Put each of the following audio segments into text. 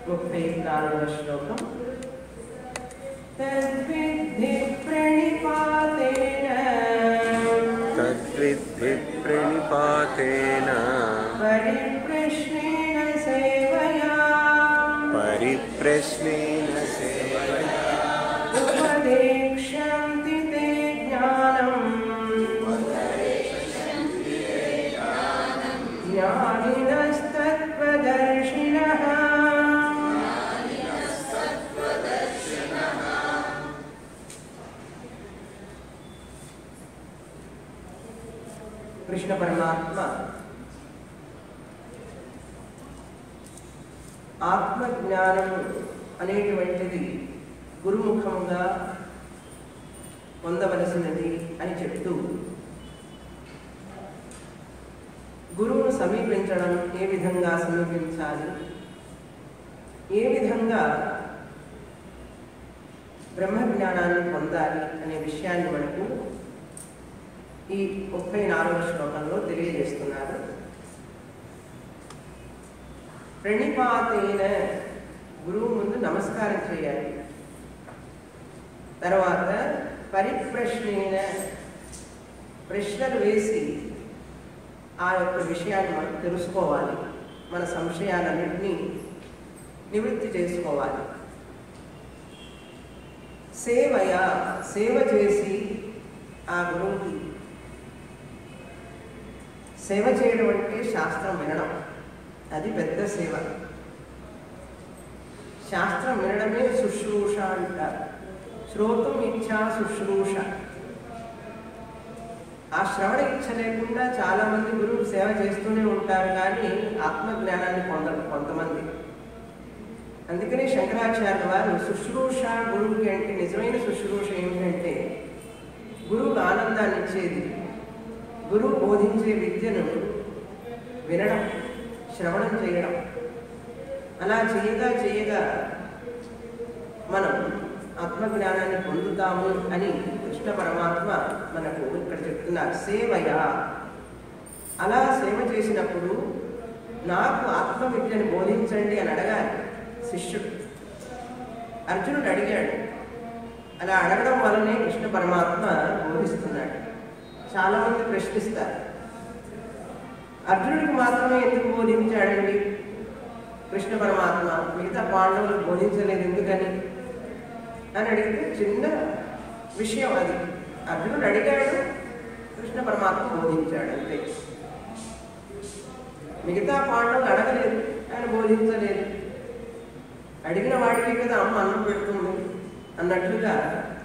ముప్పై నాలుగవ శ్లోకం తద్విద్ధి ప్రణిపాతేన తద్విద్ధి ప్రణిపాతేన పరిప్రశ్నేణ సేవయా పరిప్రశ్నేన సేవయా ఉపదేక్ష్యంతి తే జ్ఞానం జ్ఞానినస్తత్వదర్శినః కృష్ణ పరమాత్మ ఆత్మజ్ఞానం అనేటువంటిది గురుముఖంగా పొందవలసినది అని చెప్తూ గురువును సమీపించడం ఏ విధంగా సమీపించాలి ఏ విధంగా బ్రహ్మజ్ఞానాన్ని పొందాలి అనే విషయాన్ని మనకు ఈ ముప్పై నాలుగవ శ్లోకంలో తెలియజేస్తున్నారు ప్రణిపాతైన గురువు ముందు నమస్కారం చేయాలి తర్వాత పరిప్రశ్నైన ప్రశ్నలు వేసి ఆ యొక్క విషయాన్ని మనం తెలుసుకోవాలి మన సంశయాలన్నింటినీ నివృత్తి చేసుకోవాలి సేవయ సేవ చేసి ఆ గురువుకి సేవ చేయడం అంటే శాస్త్రం వినడం అది పెద్ద సేవ శాస్త్రం వినడమే శుశ్రూష అంటారు శ్రోతం ఇచ్చా శుశ్రూష ఆ శ్రవణ ఇచ్చ లేకుండా చాలా మంది గురువు సేవ చేస్తూనే ఉంటారు కానీ ఆత్మజ్ఞానాన్ని పొందరు కొంతమంది అందుకనే శంకరాచార్య వారు శుశ్రూష గురువుకి అంటే నిజమైన శుశ్రూష ఏమిటంటే గురువుకు ఆనందాన్ని ఇచ్చేది గురువు బోధించే విద్యను వినడం శ్రవణం చేయడం అలా చేయగా చేయగా మనం ఆత్మజ్ఞానాన్ని పొందుతాము అని కృష్ణ పరమాత్మ మనకు ఇక్కడ చెప్తున్నారు సేవయ అలా సేవ చేసినప్పుడు నాకు ఆత్మ విద్యను బోధించండి అని అడగాలి శిష్యుడు అర్జునుడు అడిగాడు అలా అడగడం వల్లనే కృష్ణ పరమాత్మ బోధిస్తున్నాడు చాలామంది ప్రశ్నిస్తారు అర్జునుడికి మాత్రమే ఎందుకు బోధించాడండి కృష్ణ పరమాత్మ మిగతా పాండవులు బోధించలేదు ఎందుకని అని అడిగితే చిన్న విషయం అది అర్జునుడు అడిగాడు కృష్ణ పరమాత్మ బోధించాడు అంతే మిగతా పాండవులు అడగలేదు ఆయన బోధించలేదు అడిగిన వాడికి కదా అమ్మ అన్నం పెడుతుంది అన్నట్లుగా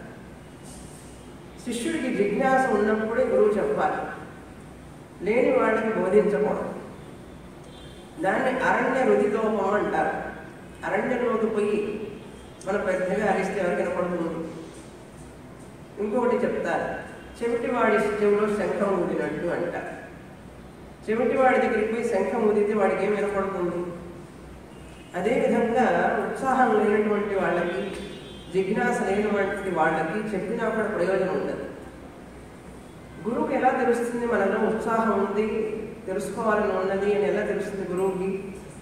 శిష్యుడికి జిజ్ఞాస ఉన్నప్పుడే గురువు చెప్పాలి లేని వాళ్ళకి బోధించకూడదు దాన్ని అరణ్య రుదితోపం అంటారు అరణ్యంలోకి పోయి మన పెద్దగా అరిస్తే ఎవరికి వినపడుతుంది ఇంకొకటి చెప్తారు చెవిటి వాడి చెవిలో శంఖం ఊదినట్టు అంటారు చెవిటి వాడి దగ్గరికి పోయి శంఖం ఊదితే వాడికి ఏం వినపడుతుంది అదేవిధంగా ఉత్సాహం లేనటువంటి వాళ్ళకి జిజ్ఞాస లేనటువంటి వాళ్ళకి చెప్పినా కూడా ప్రయోజనం ఉండదు గురువుకి ఎలా తెలుస్తుంది మనలో ఉత్సాహం ఉంది తెలుసుకోవాలని ఉన్నది అని ఎలా తెలుస్తుంది గురువుకి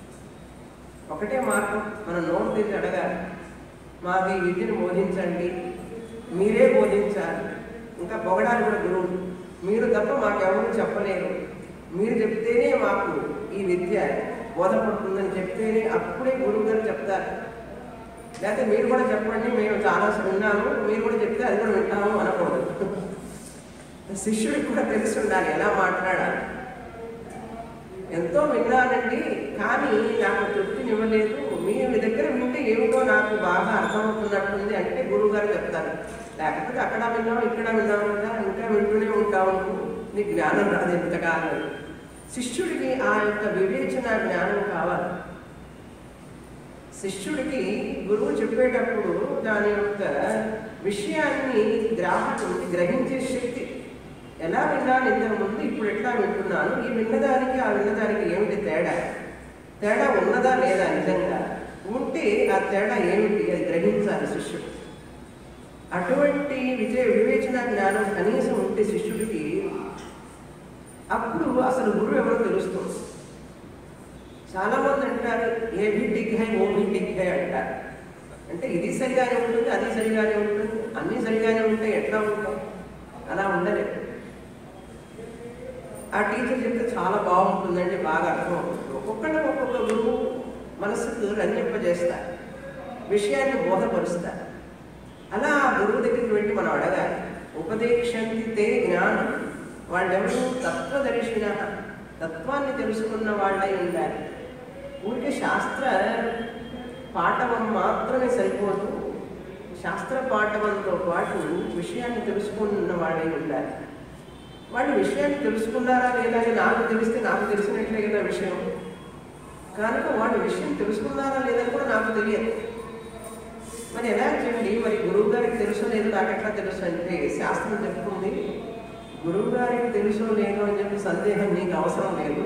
ఒకటే మార్గం మనం నోటు తీసి అడగాలి మాకు ఈ విద్యను బోధించండి మీరే బోధించాలి ఇంకా పొగడాలి కూడా గురువు మీరు తప్ప మాకెవరు చెప్పలేరు మీరు చెప్తేనే మాకు ఈ విద్య బోధపడుతుందని చెప్తేనే అప్పుడే గురువు గారు చెప్తారు లేకపోతే మీరు కూడా చెప్పండి మేము చాలా విన్నాము మీరు కూడా చెప్తే అది కూడా వింటాము అనకూడదు శిష్యుడికి కూడా తెలిసి ఉండాలి ఎలా మాట్లాడాలి ఎంతో విన్నానండి కానీ నాకు తృప్తినివ్వలేదు మీ దగ్గర వింటే ఏమిటో నాకు బాగా అర్థమవుతున్నట్టుంది అంటే గురువు గారు చెప్తారు లేకపోతే అక్కడ విన్నాం ఇక్కడ విన్నాం కదా ఇంకా వింటూనే ఉంటావు నువ్వు. నీ జ్ఞానం రాదు ఎంతకాలం శిష్యుడికి ఆ యొక్క వివేచన జ్ఞానం కావాలి శిష్యుడికి గురువు చెప్పేటప్పుడు దాని యొక్క విషయాన్ని గ్రాహకుడికి గ్రహించే శక్తి ఎలా విన్నాను ఇంతకు ముందు ఇప్పుడు ఎట్లా వింటున్నాను ఈ విన్నదానికి ఆ విన్నదానికి ఏమిటి తేడా తేడా ఉన్నదా లేదా నిజంగా ఉంటే ఆ తేడా ఏమిటి అది గ్రహించాలి శిష్యుడు అటువంటి విజయ వివేచన జ్ఞానం కనీసం ఉంటే శిష్యుడికి అప్పుడు అసలు గురువు ఎవరో తెలుస్తుంది చాలా మంది అంటారు ఏ भी टिक है वो भी टिक అంటారు అంటే ఇది సరిగానే ఉంటుంది అది సరిగానే ఉంటుంది అన్నీ సరిగానే ఉంటాయి ఎట్లా ఉంటాయి అలా ఉండలేదు ఆ టీచర్ చెప్తే చాలా బాగుంటుందండి బాగా అర్థమవుతుంది ఒక్కొక్కటి ఒక్కొక్క గురువు మనసుకు రంజింపజేస్తారు విషయాన్ని బోధపరుస్తారు అలా ఆ గురువు దగ్గరికి వెళ్ళి మనం అడగాలి ఉపదేశంతి తే జ్ఞానం వాళ్ళెవరు తత్వదర్శిన తత్వాన్ని తెలుసుకున్న వాళ్ళై ఉండాలి ఊరికే శాస్త్ర పాఠవం మాత్రమే సరిపోదు శాస్త్ర పాఠవంతో పాటు విషయాన్ని తెలుసుకున్న వాళ్ళై ఉండాలి వాళ్ళు విషయాన్ని తెలుసుకున్నారా లేదా అని నాకు తెలిస్తే నాకు తెలిసినట్లే కదా విషయం కనుక వాళ్ళు విషయం తెలుసుకున్నారా లేదా కూడా నాకు తెలియదు మరి ఎలా చేయండి మరి గురువు గారికి తెలుసో లేదో నాకు ఎట్లా తెలుసు అంటే శాస్త్రం చెప్తుంది గురువు గారికి తెలుసో లేదో అని చెప్పి సందేహం నీకు అవసరం లేదు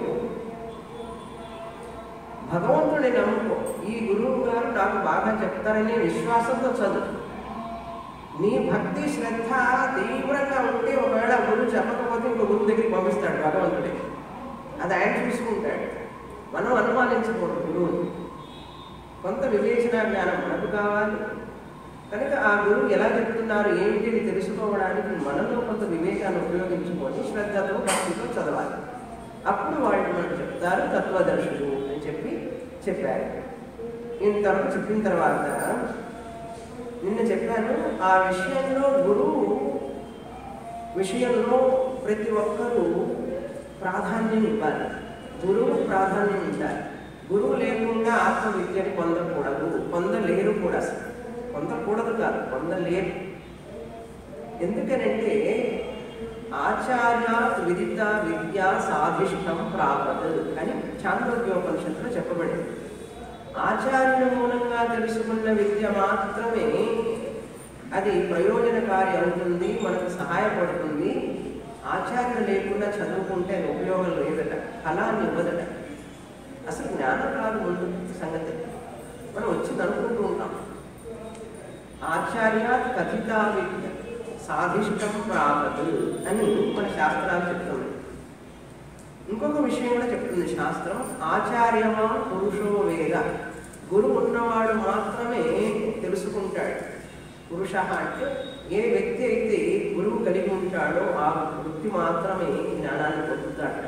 భగవంతుని నమ్ముకో ఈ గురువు గారు నాకు బాగా చెప్తారనే విశ్వాసంతో చదువు నీ భక్తి శ్రద్ధ తీవ్రంగా ఉంటే ఒకవేళ గురువు చెప్పకపోతే ఇంకో గురువు దగ్గరికి పంపిస్తాడు భగవంతుడికి అది ఆయన చూసుకుంటాడు మనం అనుమానించకూడదు గురువుని కొంత వివేచన జ్ఞానం మనకు కావాలి కనుక ఆ గురువు ఎలా చెప్తున్నారు ఏమిటి అని తెలుసుకోవడానికి మనలో కొంత వివేకాన్ని ఉపయోగించుకొని శ్రద్ధతో భక్తితో చదవాలి అప్పుడు వాళ్ళు మనకు చెప్తారు తత్వదర్శులు అని చెప్పి చెప్పారు ఇంతవరకు చెప్పిన తర్వాత నిన్న చెప్పాను ఆ విషయంలో గురువు విషయంలో ప్రతి ఒక్కరూ ప్రాధాన్యం ఇవ్వాలి గురువు ప్రాధాన్యం ఉండాలి గురువు లేకుండా ఆత్మ విద్యని పొందకూడదు పొందలేరు కూడా అసలు పొందకూడదు కాదు పొందలేరు ఎందుకనంటే ఆచార్యాత్ విదిత విద్య సాధిష్టం ప్రాపదు అని చాంద్రోగ్యోపనిషత్తులో చెప్పబడింది ఆచార్యుల మూలంగా తెలుసుకున్న విద్య మాత్రమే అది ప్రయోజనకారి అవుతుంది మనకు సహాయపడుతుంది ఆచార్యులు లేకుండా చదువుకుంటే అది ఉపయోగం లేదట ఫలాన్ని ఇవ్వదట అసలు జ్ఞానం కాదు ముందు సంగతి మనం వచ్చి అనుకుంటూ ఉంటాం ఆచార్య కథిత విద్య సాధిష్టం ప్రాపదు అని మన శాస్త్రాలు చెప్తుంది ఇంకొక విషయం కూడా చెప్తుంది శాస్త్రం ఆచార్యమా పురుషో వేద గురువు ఉన్నవాడు మాత్రమే తెలుసుకుంటాడు పురుష అంటే ఏ వ్యక్తి అయితే గురువు కలిగి ఉంటాడో ఆ వృత్తి మాత్రమే జ్ఞానాన్ని పొందుతాడు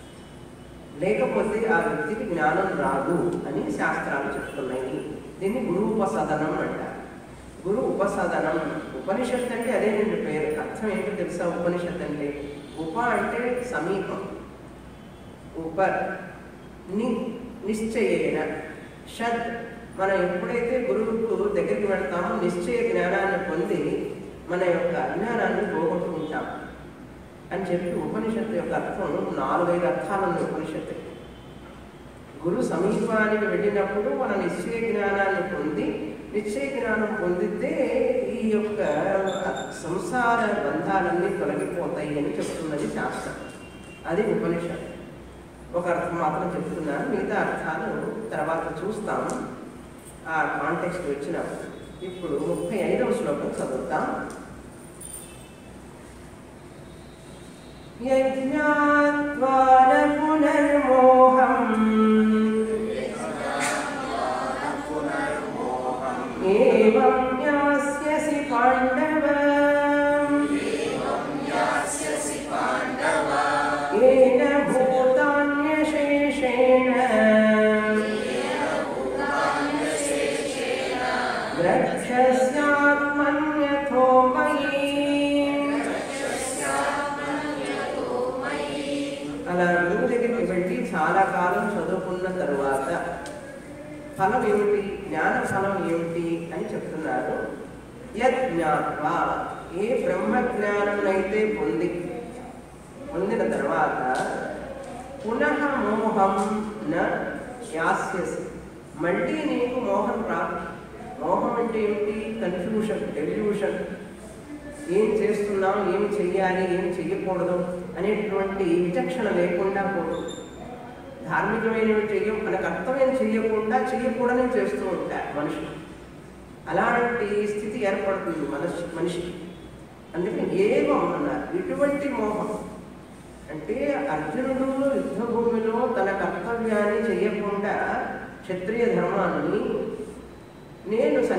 లేకపోతే ఆ వ్యక్తికి జ్ఞానం రాదు అని శాస్త్రాలు చెప్తున్నాయి దీన్ని గురు ఉపసదనం అంటారు గురు ఉపసదనం ఉపనిషత్ అంటే అదేనండి పేరు అర్థం ఏంటో తెలుసా ఉపనిషత్ అంటే ఉప అంటే సమీపం ఉపర్ ని నిశ్చయేన షద్ మనం ఎప్పుడైతే గురువుకు దగ్గరికి వెళ్తామో నిశ్చయ జ్ఞానాన్ని పొంది మన యొక్క అజ్ఞానాన్ని పోగొట్టుకుంటాం అని చెప్పి ఉపనిషత్తు యొక్క అర్థం నాలుగైదు అర్థాలు ఉన్నాయి ఉపనిషత్తు గురు సమీపానికి వెళ్ళినప్పుడు మన నిశ్చయ జ్ఞానాన్ని పొంది నిశ్చయ జ్ఞానం పొందితే ఈ యొక్క సంసార బంధాలన్నీ తొలగిపోతాయి అని చెప్తున్నది శాస్త్రం అది ఉపనిషత్తు ఒక అర్థం మాత్రం చెప్తున్నాను మిగతా అర్థాలు తర్వాత చూస్తాం ఆ కాంటెక్స్ట్ వచ్చినప్పుడు ఇప్పుడు ముప్పై ఐదవ శ్లోకం చదువుతాం యజ్ఞాత్వా న పునర్మోహం ఏవం యాస్యసి పాండవ ఏన భూతాన్యశేషేణ ద్రక్షస్యాత్మన్యథో మయీ అలా గురువు దగ్గరికి వెళ్ళి చాలా కాలం చదువుకున్న తరువాత ఫలం ఏమిటి జ్ఞాన ఫలం ఏమిటి అని చెప్తున్నారు యత్ జ్ఞాత్వా ఏ బ్రహ్మ జ్ఞానం అయితే పొంది పొందిన తర్వాత పునః మోహం న యాస్యసి మళ్ళీ నీకు మోహం రాదు మోహం అంటే ఏమిటి కన్ఫ్యూషన్ డెల్యూషన్ ఏం చేస్తున్నాం ఏం చెయ్యాలి ఏం చెయ్యకూడదు అనేటువంటి విచక్షణ లేకుండా పోతుంది ధార్మికమైనవి చెయ్యం మనకు అర్థమైన చెయ్యకుండా చెయ్యకూడని చేస్తూ ఉంటారు మనుషులు అలాంటి స్థితి ఏర్పడుతుంది మనిషి మనిషికి అందుకని ఏవం అన్నారు ఇటువంటి మోహం అంటే అర్జునుడు యుద్ధభూమిలో తన కర్తవ్యాన్ని చేయకుండా క్షత్రియ ధర్మాన్ని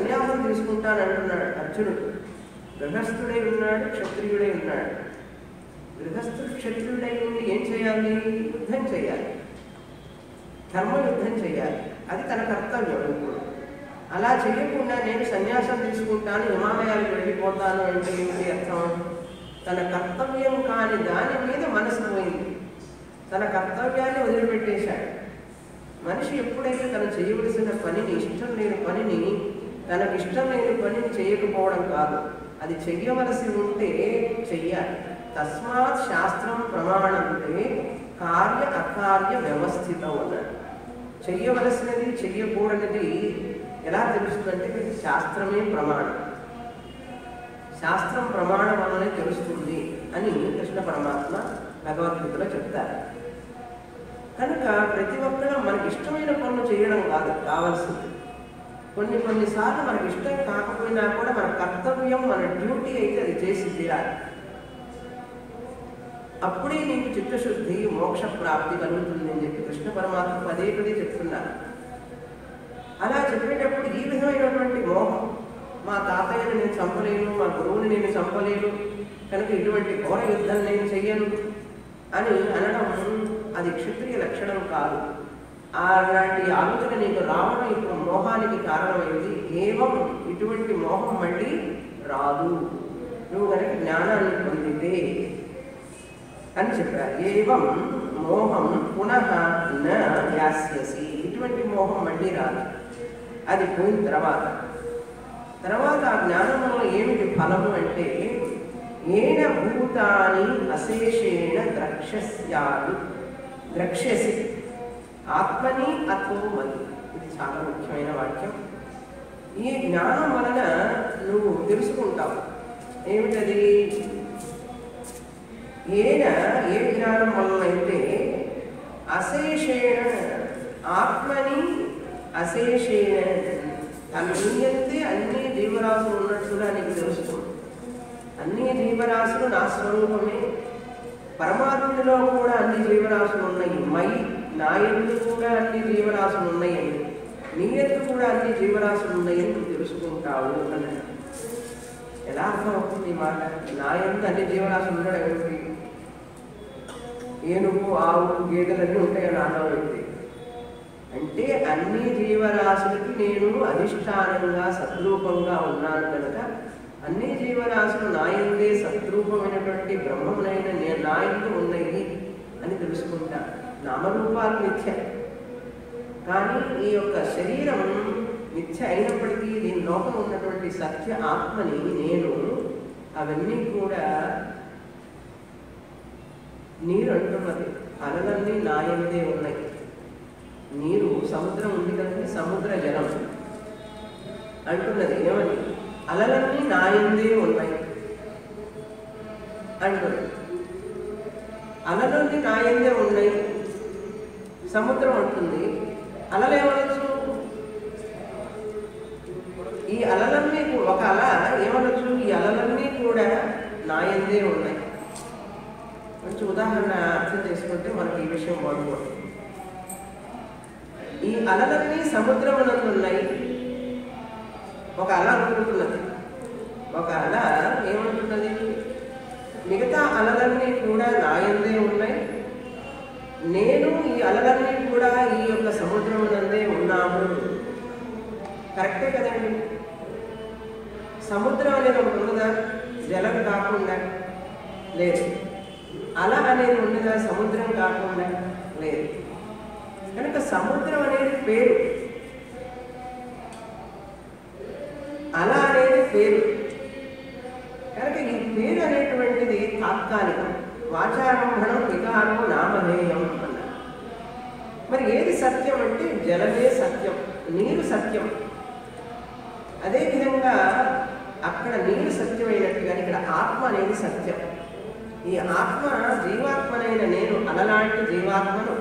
సన్యాసం తీసుకుంటానంటున్నాడు అర్జునుడు గృహస్థుడై ఉన్నాడు క్షత్రియుడై ఉన్నాడు గృహస్థుడు క్షత్రియుడై ఉండి ఏం చేయాలి యుద్ధం చేయాలి ధర్మ యుద్ధం చేయాలి అది తన కర్తవ్యం ఇప్పుడు అలా చేయకుండా నేను సన్యాసం తీసుకుంటాను హిమాలయాలకు వెళ్ళిపోతాను అంటే ఏమిటి అర్థం తన కర్తవ్యం కాని దాని మీద మనసు పోయింది తన కర్తవ్యాన్ని వదిలిపెట్టేశాడు మనిషి ఎప్పుడైతే తను చేయవలసిన పనిని ఇష్టం లేని పనిని తనకు ఇష్టం లేని పనిని చేయకపోవడం కాదు అది చెయ్యవలసి ఉంటే చెయ్యాలి తస్మాత్ శాస్త్రం ప్రమాణంటే కార్య అకార్య వ్యవస్థితం అన్నాడు చెయ్యవలసినది చెయ్యకూడనిది ఎలా తెలుస్తుందంటే శాస్త్రమే ప్రమాణం శాస్త్రం ప్రమాణం వల్లనే తెలుస్తుంది అని కృష్ణ పరమాత్మ భగవద్గీతలో చెప్తారు కనుక ప్రతి ఒక్కరూ మనకి ఇష్టమైన పనులు చేయడం కాదు కావాల్సింది కొన్ని కొన్నిసార్లు మనకి ఇష్టం కాకపోయినా కూడా మన కర్తవ్యం మన డ్యూటీ అయితే అది చేసి తీరాలి అప్పుడే నీకు చిత్తశుద్ధి మోక్ష ప్రాప్తి కలుగుతుంది అని చెప్పి కృష్ణ పరమాత్మ పదే పదే చెప్తున్నారు అలా చెప్పేటప్పుడు ఈ విధమైనటువంటి మోహం మా తాతయ్యని నేను చంపలేను మా గురువుని నేను చంపలేను కనుక ఇటువంటి ఘోర యుద్ధం నేను చెయ్యను అని అనడం అది క్షత్రియ లక్షణం కాదు అలాంటి ఆలోచన నీకు రావడం ఇప్పుడు మోహానికి కారణమైంది ఏవం ఇటువంటి మోహం మళ్ళీ రాదు నువ్వు కనుక జ్ఞానాన్ని పొందితే అని చెప్పారు ఏవం మోహం పునః న యాస్యసి ఇటువంటి మోహం మళ్ళీ రాదు అది పోయిన తర్వాత తర్వాత ఆ జ్ఞానం వల్ల ఏమిటి ఫలము అంటే ఏన భూతాని అశేషేణ ద్రక్ష్యస్యామి ద్రక్ష్యసి ఆత్మని అతో మని ఇది చాలా ముఖ్యమైన వాక్యం ఈ జ్ఞానం వలన నువ్వు తెలుసుకుంటావు ఏమిటది ఏన ఏ జ్ఞానం వలనైతే అశేషేణ ఆత్మని అశేషేణ అన్నియంతే అన్ని జీవరాశులు ఉన్నట్టుగా నీకు తెలుస్తుంది అన్ని జీవరాశులు నా స్వరూపమే పరమాత్మలో కూడా అన్ని జీవరాశులు ఉన్నాయి మై నా ఎందు కూడా అన్ని జీవరాశులు ఉన్నాయని నీ ఎందు కూడా అన్ని జీవరాశులు ఉన్నాయని నువ్వు తెలుసుకుంటావు అన్నాడు ఎలా అర్థం అవుతుంది ఈ మాట నా ఎందు అన్ని జీవరాశులు ఉండడం ఏమిటి ఏనుగు ఆవు గేదెలన్నీ ఉంటాయి నాలో ఏంటి అంటే అన్ని జీవరాశులకి నేను అధిష్టానంగా సద్రూపంగా ఉన్నాను కనుక అన్ని జీవరాశులు నాయందే సద్రూపమైనటువంటి బ్రహ్మమునైన నేను నాయందు ఉన్నాయి అని తెలుసుకుంటా నామరూపాలు మిథ్య కానీ ఈ యొక్క శరీరం మిథ్య అయినప్పటికీ దీని లోపల ఉన్నటువంటి సత్య ఆత్మని నేను అవన్నీ కూడా నీరు అంటున్నది అలలన్నీ నాయందే ఉన్నాయి నీరు సముద్రం ఉంది కదండి సముద్ర జలం అంటున్నది ఏమని అలలన్నీ నాయందే ఉన్నాయి అంటున్నది అలలన్నీ నాయందే ఉన్నాయి సముద్రం అంటుంది అలలు ఏమనొచ్చు ఈ అలలన్నీ కూ- ఒక అల ఏమనొచ్చు ఈ అలలన్నీ కూడా నాయందే ఉన్నాయి మంచి ఉదాహరణ అర్థం చేసుకుంటే మనకి ఈ విషయం బాగుంటుంది ఈ అలలన్నీ సముద్రమునందు ఉన్నాయి ఒక అల అనుకుంటున్నది ఒక అల ఏమంటున్నది మిగతా అలలన్నీ కూడా నాయందే ఉన్నాయి నేను ఈ అలలన్నీ కూడా ఈ యొక్క సముద్రమునందే ఉన్నాము కరెక్టే కదండి సముద్రం అనేది ఒకటి ఉన్నదా జలం కాకుండా లేదు అల అనేది ఉన్నదా సముద్రం కాకుండా లేదు కనుక సముద్రం అనేది పేరు అల అనేది పేరు కనుక ఈ పేరు అనేటువంటిది తాత్కాలికం వాచారంభణం వికారం నామధేయం అన్నారు మరి ఏది సత్యం అంటే జలమే సత్యం నీరు సత్యం అదేవిధంగా అక్కడ నీరు సత్యమైనట్టుగా ఇక్కడ ఆత్మ అనేది సత్యం ఈ ఆత్మ జీవాత్మనైన నేను అలలాంటి జీవాత్మను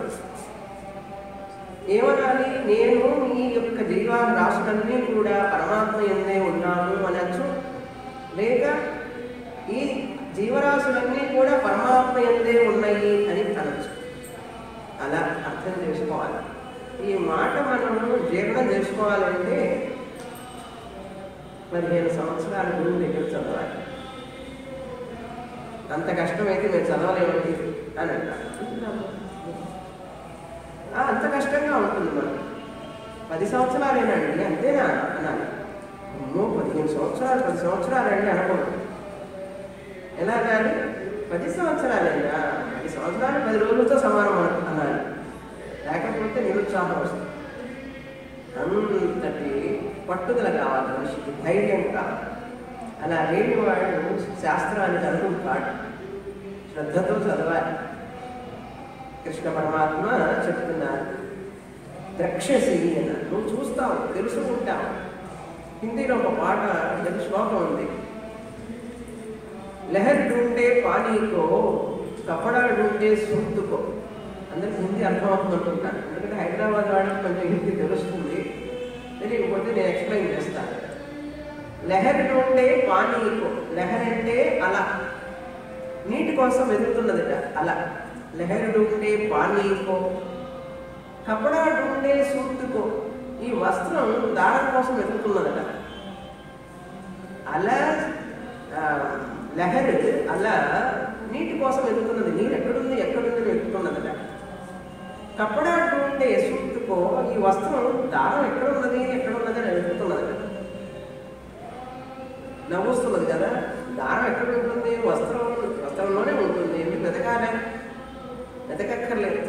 ఏమనాలి నేను ఈ యొక్క జీవా రాశులన్నీ కూడా పరమాత్మ ఎందే ఉన్నాను అనొచ్చు లేక ఈ జీవరాశులన్నీ కూడా పరమాత్మ ఎందే ఉన్నాయి అని అనొచ్చు అలా అర్థం చేసుకోవాలి ఈ మాట మనము జీర్ణం చేసుకోవాలంటే పదిహేను సంవత్సరాల గురువు దగ్గర చదవాలి అంత కష్టమైతే మేము చదవలేమండి అని అంటారు "ఆ, అంత కష్టంగా ఉంటుంది మనం పది సంవత్సరాలేనండి అంతేనా అన్నాను అమ్మో పదిహేను సంవత్సరాలు పది సంవత్సరాలండి అనకూడదు ఎలా కానీ పది సంవత్సరాలైనా పది సంవత్సరాలు పది రోజులతో సమానం అన- అనాలి లేకపోతే నిరుత్సాహం వస్తుంది అంతటి పట్టుదల కావాలి మనిషికి ధైర్యం కావాలి అలా లేని వాడు శాస్త్రానికి అనుకుంటాడు శ్రద్ధతో చదవాలి కృష్ణ పరమాత్మ చెప్తున్నారు ద్రక్షసి అన్నారు నువ్వు చూస్తావు తెలుసుకుంటావు హిందీలో ఒక పాట ఒక శ్లోకం ఉంది లహర్ ఢూండే పానీకో కపడా ఢూండే సూత్తుకో అందరికి హిందీ అర్థమవుతుంది అనుకుంటాను ఎందుకంటే హైదరాబాద్ వాళ్ళకి కొంచెం హిందీ తెలుస్తుంది తెలియకపోతే నేను ఎక్స్ప్లెయిన్ చేస్తాను లహర్ ఢూండే పానీకో లహర్ అంటే అలా నీటి కోసం ఎదుగుతున్నదట అలా లహర్ ఢూండే పానీకో కపడా ఢూండే సూత్తుకో ఈ వస్త్రం దారం కోసం ఎదుగుతున్నదట అలా ఆ, లహరి అలా నీటి కోసం ఎదుగుతున్నది నీరు ఎక్కడుంది ఎక్కడుంది అని వెతుకుతున్నదట కప్పడా ఉండే సూక్తుకో ఈ వస్త్రం దారం ఎక్కడున్నది ఎక్కడున్నది అని వెతుకుతున్నదట నవ్వుస్తున్నది కదా దారం ఎక్కడ ఉంటుంది వస్త్రం వస్త్రంలోనే ఉంటుంది ఎందుకు వెతకాలి వెతకక్కర్లేదు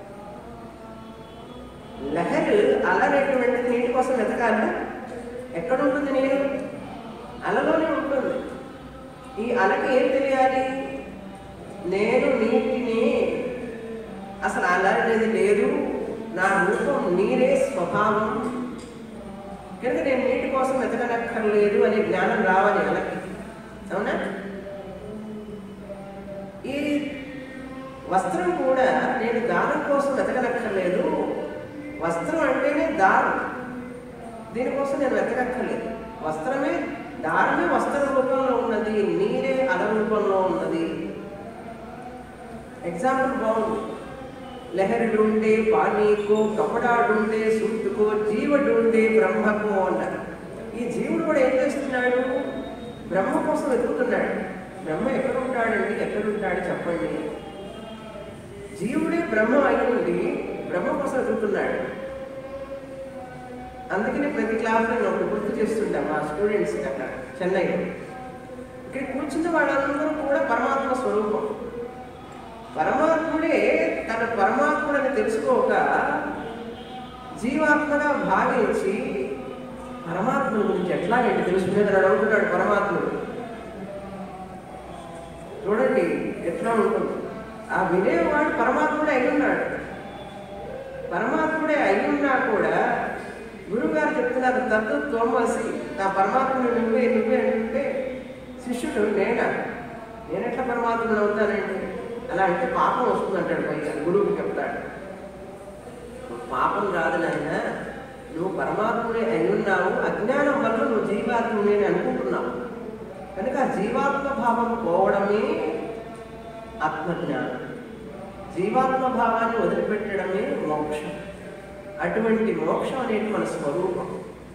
లహరి అలనేటువంటిది నీటి కోసం వెతకాలి ఎక్కడ ఉంటుంది నీరు అలలోనే ఉంటుంది ఈ అలకి ఏం తెలియాలి నేను నీటిని అసలు అల అనేది లేదు నా రూపం నీరే స్వభావం కనుక నేను నీటి కోసం వెతకనక్కర్లేదు అనే జ్ఞానం రావాలి అలకి అవునా ఈ వస్త్రం కూడా నేను దానం కోసం వెతకనక్కర్లేదు వస్త్రం అంటేనే దారం దీనికోసం నేను వెతకక్కర్లేదు వస్త్రమే దారమే వస్త్ర రూపంలో ఉన్నది నీరే అల రూపంలో ఉన్నది ఎగ్జాంపుల్ బాగుంది లహరి డుండే పానీకో కపడా డుండే సుట్టుకో జీవ డుండే బ్రహ్మకో అన్నారు ఈ జీవుడు కూడా ఏం చేస్తున్నాడు బ్రహ్మ కోసం వెతుకుతున్నాడు బ్రహ్మ ఎక్కడ ఉంటాడండి ఎక్కడ ఉంటాడు చెప్పండి జీవుడే బ్రహ్మ అయ్యింది బ్రహ్మ కోసం వెతుకుతున్నాడు అందుకనే ప్రతి క్లాస్లో నేను ఒకటి గుర్తు చేస్తుంటాం మా స్టూడెంట్స్కి అక్కడ చెన్నైలో ఇక్కడ కూర్చున్న వాళ్ళందరూ కూడా పరమాత్మ స్వరూపం పరమాత్ముడే తన పరమాత్ముడని తెలుసుకోక జీవాత్మగా భావించి పరమాత్మ గురించి ఎట్లాగంటే తెలుసుకునేది అడుగుతున్నాడు పరమాత్ముడు చూడండి ఎట్లా ఉంటుంది ఆ వినేవాడు పరమాత్ముడే అయి ఉన్నాడు పరమాత్ముడే అయి ఉన్నా కూడా గురువుగారు చెప్తున్నారు తత్వ తోమసి నా పరమాత్ముడు నువ్వే నువ్వే అంటే శిష్యుడు నేనా నేనెట్లా పరమాత్ముడు అవుతానండి అలా అంటే పాపం వస్తుంది అంటాడు పైగా గురువుకి చెప్తాడు పాపం రాదు నాయన నువ్వు పరమాత్ముడే అయి ఉన్నావు అజ్ఞానం వల్ల నువ్వు జీవాత్ముడే అని అనుకుంటున్నావు కనుక ఆ జీవాత్మ భావం పోవడమే ఆత్మజ్ఞానం జీవాత్మ భావాన్ని వదిలిపెట్టడమే మోక్షం అటువంటి మోక్షం అనేది మన స్వరూపం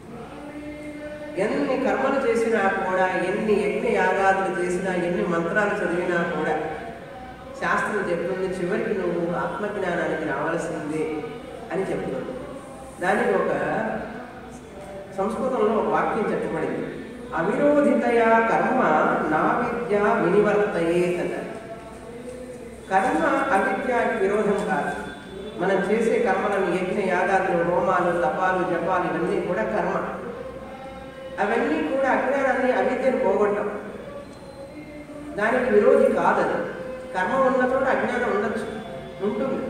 ఎన్ని కర్మలు చేసినా కూడా ఎన్ని యజ్ఞ యాగాదులు చేసినా ఎన్ని మంత్రాలు చదివినా కూడా శాస్త్రం చెప్తుంది చివరికి నువ్వు ఆత్మజ్ఞానానికి రావాల్సిందే అని చెప్తుంది దానికి ఒక సంస్కృతంలో ఒక వాక్యం చెప్పబడింది అవిరోధితయా కర్మ నా విద్య వినివర్తయేత్ అన్నారు కర్మ అవిద్యకి విరోధం కాదు మనం చేసే కర్మలను యజ్ఞ యాగాదులు హోమాలు తపాలు జపాలు ఇవన్నీ కూడా కర్మ అవన్నీ కూడా అజ్ఞానాన్ని అవిద్యను పోగొట్టం దానికి విరోధి కాదది కర్మ ఉన్న చోట అజ్ఞానం ఉండొచ్చు ఉంటుంది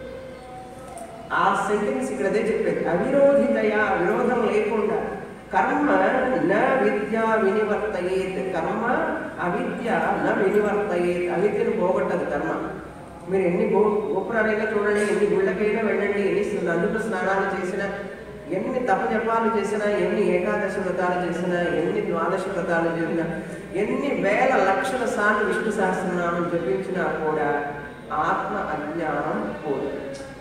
ఆ సెంటెన్స్ ఇక్కడ అదే చెప్పేది అవిరోధితయ విరోధం లేకుండా కర్మ న విద్య వినివర్తయేత్ కర్మ అవిద్య న వినివర్తయేత్ అవిద్యను పోగొట్టదు కర్మ మీరు ఎన్ని గో గోపురాలైనా చూడండి ఎన్ని గుళ్ళకైనా వెళ్ళండి ఎన్ని నందుకు స్నానాలు చేసినా ఎన్ని తపజపాలు చేసినా ఎన్ని ఏకాదశి వ్రతాలు చేసినా ఎన్ని ద్వాదశ వ్రతాలు చేసినా ఎన్ని వేల లక్షల సార్లు విష్ణు సహస్రనామం జపించినా కూడా ఆత్మ అజ్ఞానం పోదు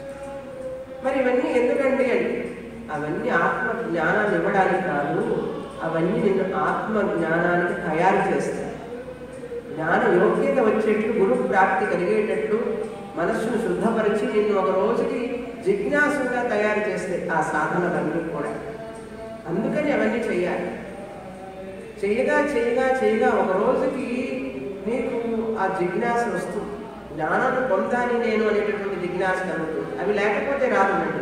మరి ఇవన్నీ ఎందుకండి అంటే అవన్నీ ఆత్మ జ్ఞానాన్ని ఇవ్వడానికి కాదు అవన్నీ నిన్ను ఆత్మ జ్ఞానానికి తయారు చేస్తాయి జ్ఞాన యోగ్యత వచ్చేట్లు గురు ప్రాప్తి కలిగేటట్లు మనస్సును శుద్ధపరిచి నిన్ను ఒక రోజుకి జిజ్ఞాసుగా తయారు చేస్తాయి ఆ సాధనలన్నీ కూడా అందుకని అవన్నీ చేయాలి చేయగా చేయగా చేయగా ఒక రోజుకి నీకు ఆ జిజ్ఞాస వస్తుంది జ్ఞానం పొందాలి నేను అనేటటువంటి జిజ్ఞాస కలుగుతుంది అవి లేకపోతే రాదండి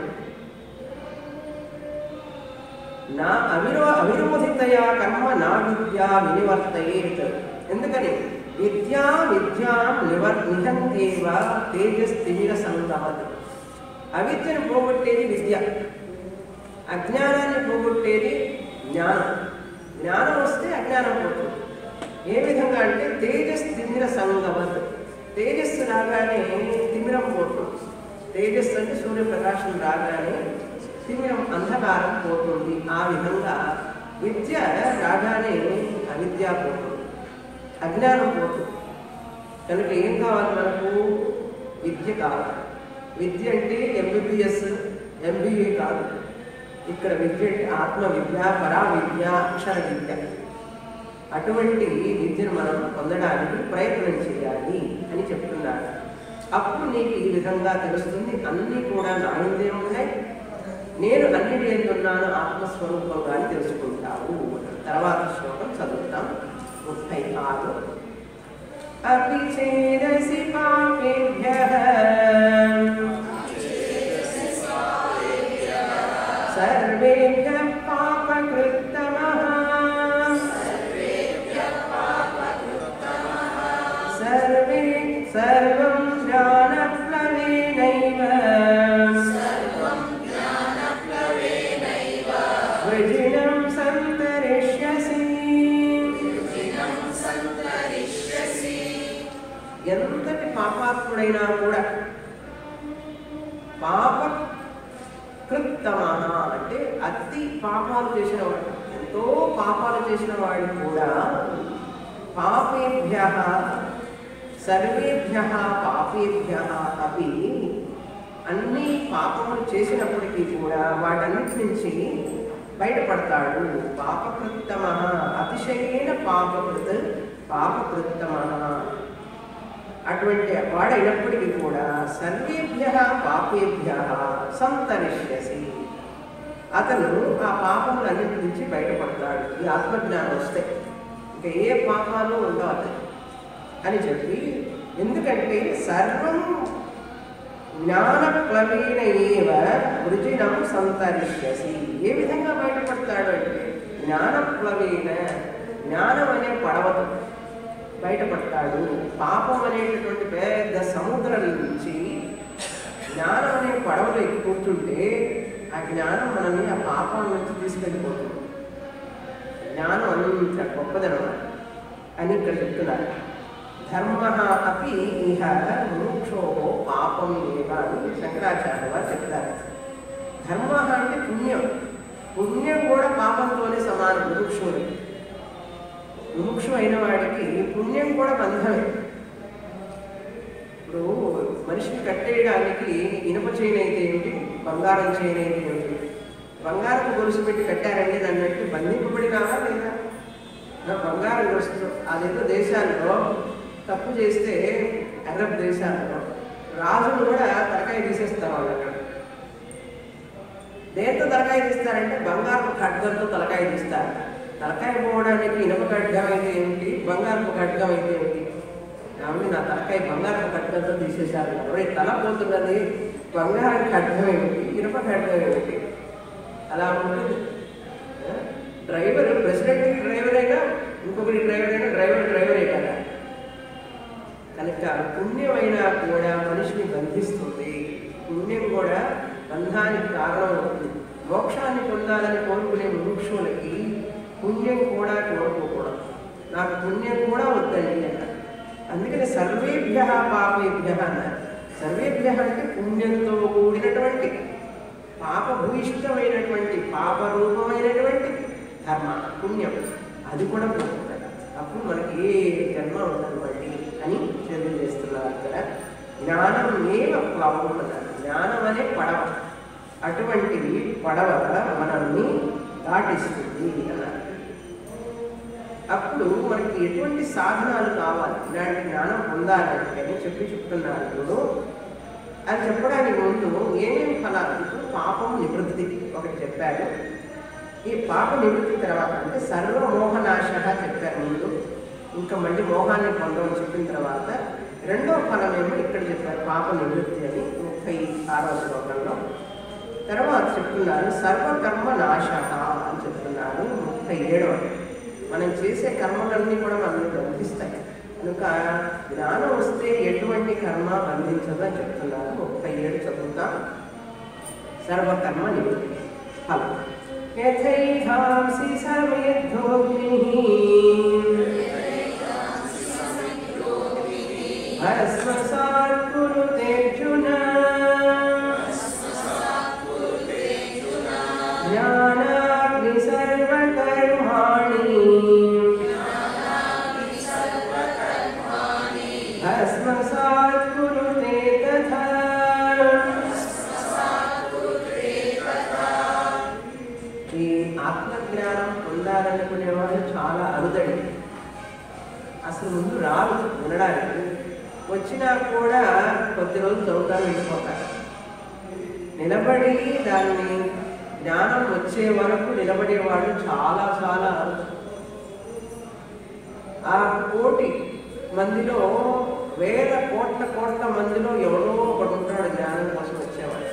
నా అవిరో అవిరోధితయా కర్మ నా విద్యా వినివర్తయేత్ ఎందుకని విద్యా విద్యాం నివర్ నిహంతేవ తేజస్తిమిర సంగమత్ అవిద్యను పోగొట్టేది విద్య అజ్ఞానాన్ని పోగొట్టేది జ్ఞానం జ్ఞానం వస్తే అజ్ఞానం పోతుంది ఏ విధంగా అంటే తేజస్ తిమిర సంగమత్ తేజస్సు రాగానే తిమిరం పోతుంది తేజస్సు అంటే సూర్యప్రకాశం రాగానే తిమిరం అంధకారం పోతుంది ఆ విధంగా విద్య రాగానే అవిద్య పోతుంది అజ్ఞానం పోతుంది కనుక ఏం కావాలి మనకు విద్య కావాలి విద్య అంటే ఎంబీబీఎస్ ఎంబీఏ కాదు ఇక్కడ విద్య అంటే ఆత్మ విద్య పరా విద్య అక్షర విద్య అటువంటి విద్యను మనం పొందడానికి ప్రయత్నం చేయాలి అని చెప్తున్నారు అప్పుడు నీకు ఈ విధంగా తెలుస్తుంది అన్నీ కూడా నా ఇందే ఉన్నాయి నేను అన్నిటి ఎందున్నాను ఆత్మస్వరూపంగా అని తెలుసుకుంటావు తర్వాత శ్లోకం చదువుతాం ముప్పై ఆరు అపి చేదసి పాపేభ్య సర్వేభ్య పాపకృత్తమః సర్వే సర్వం జ్ఞానప్లవేనైవ వృజినం సంతరిష్యసి ఎంతటి పాపాత్ముడైనా కూడా పాప కృత్తమ అంటే అతి పాపాలు చేసిన వాడు ఎంతో పాపాలు చేసిన వాడు కూడా పాపేభ్య సర్వేభ్య పాపేభ్య అవి అన్ని పాపములు చేసినప్పటికీ కూడా వాటన్నిటి నుంచి బయటపడతాడు పాపకృత్తమ అతిశయైన పాపకృత్ పాపకృత్తమ అటువంటి వాడైనప్పటికీ కూడా సర్వేభ్య పాపేభ్య సంతరిష్యసి అతను ఆ పాపములన్నిటి నుంచి బయటపడతాడు ఈ ఆత్మజ్ఞానం వస్తే ఇంకా ఏ పాపాలు ఉండవు అతను అని చెప్పి ఎందుకంటే సర్వం జ్ఞానప్లవీన ఏవ వృజినం సంతరిష్యసి ఏ విధంగా బయటపడతాడు అంటే జ్ఞానప్లవీన జ్ఞానం అనే పడవతో బయటపడతాడు పాపం అనేటటువంటి పెద్ద సముద్రం నుంచి జ్ఞానం అనే పడవలో ఎక్కి కూర్చుంటే ఆ జ్ఞానం మనల్ని ఆ పాపం నుంచి తీసుకెళ్ళిపోతుంది జ్ఞానం అంత గొప్పదనమాట అని ఇక్కడ చెప్తున్నారు ధర్మ అపి ఇహ మోక్షో పాపం ఏవ అని శంకరాచార్య వారు చెప్తారు ధర్మ అంటే పుణ్యం పుణ్యం కూడా పాపంతోనే సమానం ముముక్షుడు ముముక్షు అయిన వాడికి పుణ్యం కూడా బంధమే ఇప్పుడు మనిషిని కట్టేయడానికి ఇనుప చైన్ అయితే ఏమిటి బంగారం చైన్ అయితే ఏమిటి బంగారం గొలుసు పెట్టి కట్టారండి అన్నట్టు బంధింపబడినావా లేదా నా బంగారం గొలుసు అదేదో దేశాల్లో తప్పు చేస్తే అరబ్ దేశాల్లో రాజులు కూడా తలకాయ తీసేస్తారు వాళ్ళు అక్కడ దేంతో తలకాయ తీస్తారంటే బంగారపు ఖడ్గంతో తలకాయ తీస్తారు తలకాయ పోవడానికి ఇనుప ఖడ్గం అయితే ఏమిటి బంగారపు ఖడ్గం అయితే ఏమిటి ఆమె నా తలకాయ బంగారపు ఖడ్గంతో తీసేశారు ఎవరి తల పోతున్నది బంగారం ఖడ్గం ఏమిటి ఇనుప ఖడ్గం ఏమిటి అలా ఉంటుంది ఆ? డ్రైవర్ ప్రెసిడెంట్ డ్రైవర్ అయినా ఇంకొకటి డ్రైవర్ అయినా డ్రైవర్ డ్రైవరే కదా కనుక పుణ్యమైనా కూడా మనిషిని బంధిస్తుంది పుణ్యం కూడా బంధానికి కారణం అవుతుంది మోక్షాన్ని పొందాలని కోరుకునే ముముక్షులకి పుణ్యం కూడా కోరుకోకూడదు నాకు పుణ్యం కూడా వద్దండి అన్నారు అందుకని సర్వేభ్య పాపేభ్య అన్నారు సర్వేభ్య అంటే పుణ్యంతో కూడినటువంటి పాపభూయిష్టమైనటువంటి పాపరూపమైనటువంటి ధర్మ పుణ్యం అది కూడా పోతుంది అప్పుడు మనకి ఏ జన్మ ఉండదు మళ్ళీ అని తెలియజేస్తున్నారు అక్కడ జ్ఞానం ఏవ ప్లవం అన్నారు జ్ఞానం అనే పడవ అటువంటివి పడవ మనల్ని దాటిస్తుంది అన్నారు అప్పుడు మనకి ఎటువంటి సాధనాలు కావాలి ఇలాంటి జ్ఞానం పొందాలంటే అని చెప్పి చెప్తున్నారు ఇప్పుడు అది చెప్పడానికి ముందు ఏమేమి ఫలాలు ఇప్పుడు పాపం నివృత్తి ఒకటి చెప్పారు ఈ పాప నివృత్తి తర్వాత అంటే సర్వమోహనాశ చెప్పారు ముందు ఇంకా మళ్ళీ మోహాన్ని పొందమని చెప్పిన తర్వాత రెండో ఫలం ఏమో ఇక్కడ చెప్పారు పాప నివృత్తి అని ముప్పై ఆరో శ్లోకంలో తర్వాత చెప్తున్నారు సర్వకర్మ నాశ అని చెప్తున్నారు ముప్పై ఏడవ మనం చేసే కర్మలన్నీ కూడా మనల్ని బంధిస్తాయి కనుక జ్ఞానం వస్తే ఎటువంటి కర్మ బంధించదని చెప్తున్నారు ముప్పై ఏడు చదువుతాం సర్వకర్మ నివృత్తి ఫలం యథైహాంసి సమయద్ధోగ్నిః భస్మసాత్ కురుతేర్జున జ్ఞానాగ్ని సర్వకర్మాణి భస్మసాత్ కురుతే తథా ఈ ఆత్మజ్ఞానం పొందాలనుకునే వాళ్ళు చాలా అరుదడి అసలు ముందు రాదు వినడానికి వచ్చినా కూడా కొద్ది రోజులు చదువుతారు వెళ్ళిపోతారు నిలబడి దాన్ని జ్ఞానం వచ్చే వరకు నిలబడే వాళ్ళు చాలా చాలా అరుదు. ఆ కోటి మందిలో వేల కోట్ల కోట్ల మందిలో ఎవరో ఒకడు ఉంటాడు జ్ఞానం కోసం వచ్చేవాడు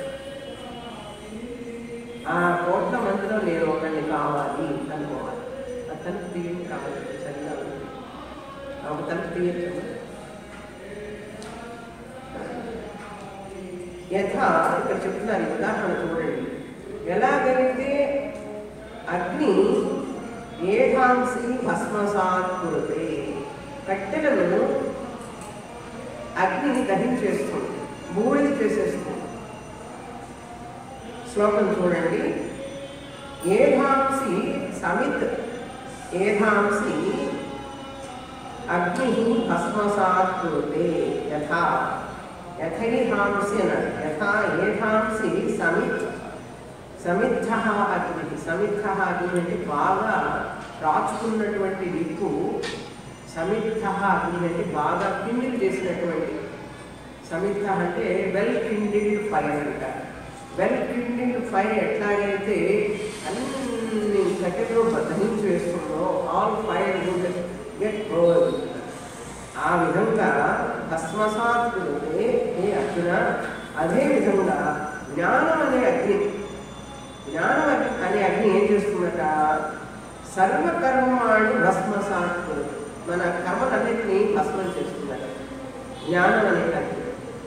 ఆ కోట్ల మందిలో నేను ఒకరిని కావాలి అనుకోవాలి ఆ తలుపు తీయండి కావాలి చదిగా ఉంది. ఆ ఒక తలుపు తీయచ్చు యథా ఇక్కడ చెప్తున్నారు ఈ ఉదాహరణ చూడండి ఎలాగైతే అగ్ని ఏధాంసి భస్మసాత్ కురుతే కట్టెలను అగ్నిని దహించేస్తుంది బూడిద చేసేస్తుంది శ్లోకం చూడండి ఏధాంసి సమిత్ ఏధాంసి అగ్ని భస్మసాత్ కురుతే యథా యథైహాంసి అన్నాడు యథా ఏధాంసి సమిత్ సమిద్ధ అగ్ని సమిద్ధ అగ్ని అంటే బాగా రాచుకున్నటువంటి నిప్పు సమిద్ధ అగ్ని అంటే బాగా కిండిల్ చేసినటువంటి సమిద్ధ అంటే వెల్ కిండిల్డ్ ఫైర్ అంటారు వెల్ కిండిల్డ్ ఫైర్ ఎట్లాగైతే అన్ని కట్టెలో దహించి వేస్తుందో all fire wood get burn ఆ విధంగా భస్మసాత్ కురుతే ఏ అర్జున అదే విధంగా జ్ఞానం అనే అగ్ని జ్ఞానం అగ్ని అనే అగ్ని ఏం చేస్తుందట సర్వకర్మాన్ని భస్మసాత్ కురుతే మన కర్మలన్నింటినీ భస్మం చేస్తుందట జ్ఞానం అనే అగ్ని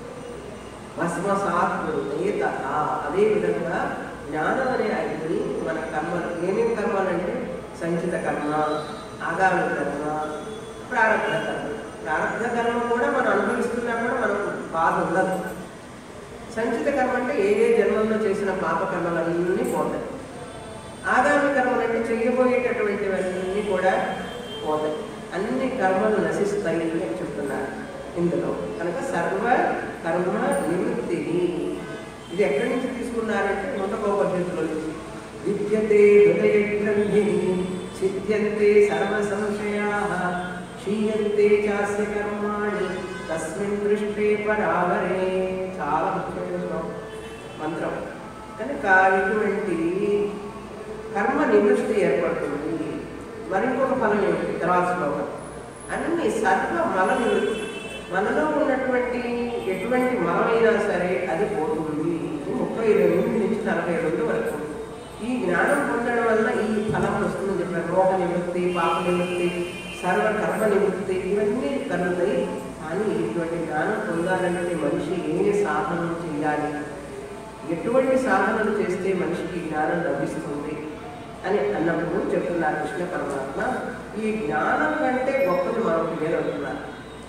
భస్మసాత్ కురుతే తథా అదే విధంగా జ్ఞానం అనే అగ్ని మన కర్మలు ఏమేమి కర్మలు అంటే సంచిత కర్మ ఆగామి కర్మ ప్రారంభ కర్మ ప్రారంభ కర్మ కూడా మనం అనుభవిస్తున్నా కూడా మనకు బాధ ఉండదు సంచిత కర్మ అంటే ఏ ఏ జన్మల్లో చేసిన పాప కర్మలన్నీ పోతాయి ఆగామి కర్మలు అంటే చేయబోయేటటువంటివన్నీ కూడా పోతాయి అన్ని కర్మలు నశిస్తాయి అని చెప్తున్నారు ఇందులో కనుక సర్వ కర్మ నివృత్తి ఇది ఎక్కడి నుంచి తీసుకున్నారంటే ముందకోపద్ధతిలో నుంచి విద్యతే హృదయ గ్రంథి సిద్ధ్యంతే సర్వ సంశయా క్షీయంతే చాస్య కర్మాణి తస్మిన్ దృష్టే పరావరే చాలా ముఖ్యమైన శ్లోకం మంత్రం కనుక ఇటువంటి కర్మ నివృత్తి ఏర్పడుతుంది మరింకొక ఫలం ఏమిటి తర్వాత శ్లోకం అన్ని సర్వ మల నివృత్తి మనలో ఉన్నటువంటి ఎటువంటి మలమైనా సరే అది పోతుంది ఇది ముప్పై రెండు నుంచి నలభై రెండు వరకు ఈ జ్ఞానం పొందడం వల్ల ఈ ఫలం వస్తుందని చెప్పారు రోగ నివృత్తి పాప నివృత్తి సర్వ కర్మ నివృత్తి ఇవన్నీ కలుగుతాయి కానీ ఇటువంటి జ్ఞానం పొందాలంటే మనిషి ఏ సాధనలు చేయాలి ఎటువంటి సాధనలు చేస్తే మనిషికి జ్ఞానం లభిస్తుంది అని అన్నప్పుడు చెప్తున్నారు కృష్ణ పరమాత్మ ఈ జ్ఞానం కంటే గొప్పది మరొకటి లేదు అంటున్నారు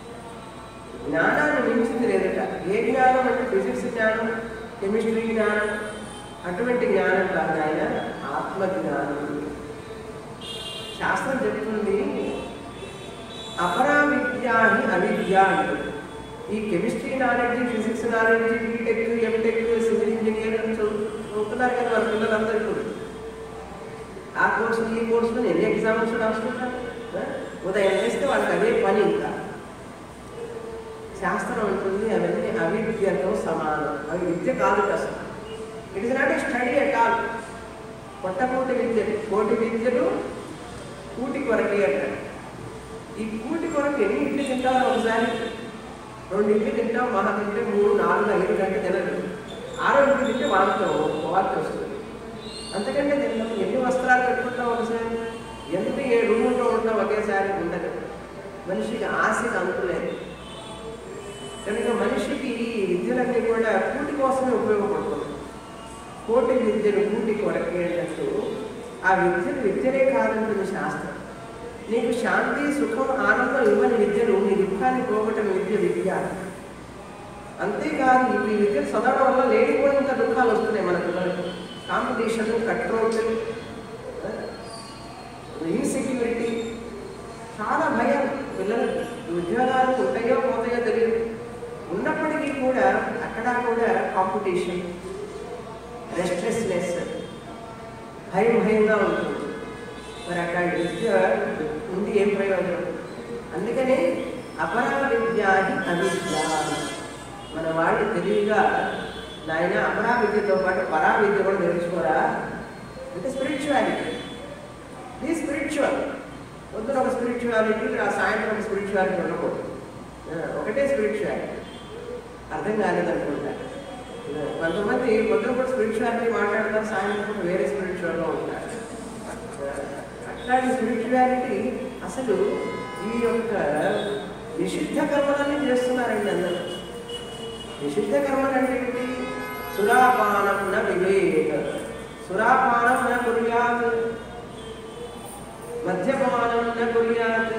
జ్ఞానాన్ని మించింది లేదట ఏ జ్ఞానం అంటే ఫిజిక్స్ జ్ఞానం కెమిస్ట్రీ జ్ఞానం అటువంటి జ్ఞానం కాదు ఆయన ఆత్మ జ్ఞానం శాస్త్రం చెప్తుంది అపరా విద్యాని అవిద్య అంటుంది ఈ chemistry knowledge physics knowledge BTech MTech civil engineer చదువుతున్నారు కదా మన పిల్లలందరూ ఇప్పుడు ఆ కోర్సు ఈ కోర్సులో ఎన్ని ఎగ్జామ్స్ రాస్తుంటారు ఆ? ఉదయం చేస్తే వాళ్ళకి అదే పని ఇంకా శాస్త్రం ఉంటుంది అవన్నీ అవిద్యతో సమానం అవి విద్య కాదు అసలు it is not a study at all పొట్టపూటి విద్యలు కోటి విద్యలు కూటి కొరకే అంటారు ఈ కూటి కొరకు ఎన్ని ఇడ్లు తింటావు ఒకసారి రెండు ఇడ్లు తింటాం మహా తింటే మూడు నాలుగు ఐదు గంటలు తినదు ఆరో ఇడ్లు తింటే వాంతో వార్త వస్తుంది అంతకంటే తింటాం ఎన్ని వస్త్రాలు కట్టుకుంటాం ఒకసారి ఎంత ఏ రూముల్లో ఉంటాం ఒకేసారి ఉండదు మనిషికి ఆశకి అంతులేదు కనుక మనిషికి ఈ విద్యలన్నీ కూడా కూటి కోసమే ఉపయోగపడుతుంది కోటి విద్యలు కూటి కొరకే అన్నట్టు ఆ విద్యలు విద్యలే కాదంటుంది శాస్త్రం నీకు శాంతి సుఖం ఆనందం ఇవ్వని విద్యలు నీ దుఃఖాన్ని పోగొట్టని విద్య విద్య అంతేకాదు ఇప్పుడు ఈ విద్యలు చదవడం వల్ల లేనిపోయినంత దుఃఖాలు వస్తున్నాయి మన పిల్లలకి కాంపిటీషన్ కట్రోల్ ఇన్సెక్యూరిటీ చాలా భయం పిల్లలకి ఉద్యోగాలు ఉంటాయో పోతాయో తెలియదు ఉన్నప్పటికీ కూడా అక్కడ కూడా కాంపిటీషన్ రెస్ట్లెస్నెస్ భయం భయంగా ఉంటుంది మరి అక్కడ విద్య ఉండి ఏం ప్రయోజనం అందుకనే అపరా విద్య అని అవిద్య మన వాళ్ళు తెలివిగా నాయన అపరా విద్యతో పాటు పరా విద్య కూడా తెలుసుకోరా అంటే స్పిరిచువాలిటీ ఇది స్పిరిచువల్ పొద్దున ఒక స్పిరిచువాలిటీ ఆ సాయంత్రం ఒక స్పిరిచువాలిటీ ఉండకూడదు ఆ, ఒకటే స్పిరిచువాలిటీ అర్థం కాలేదనుకుంటా ఆ, కొంతమంది పొద్దున కూడా స్పిరిచువాలిటీ మాట్లాడతారు సాయంత్రం కూడా వేరే స్పిరిచువల్లో ఉంటారు ఆ, అట్లాంటి స్పిరిచువాలిటీ అసలు ఈ యొక్క నిషిద్ధ కర్మలన్నీ చేస్తున్నారండి అందరూ నిషిద్ధ కర్మలు అంటే ఏంటి సురాపానం న వివేక సురాపానం న కుర్యాత్ మద్యపానం న కుర్యాత్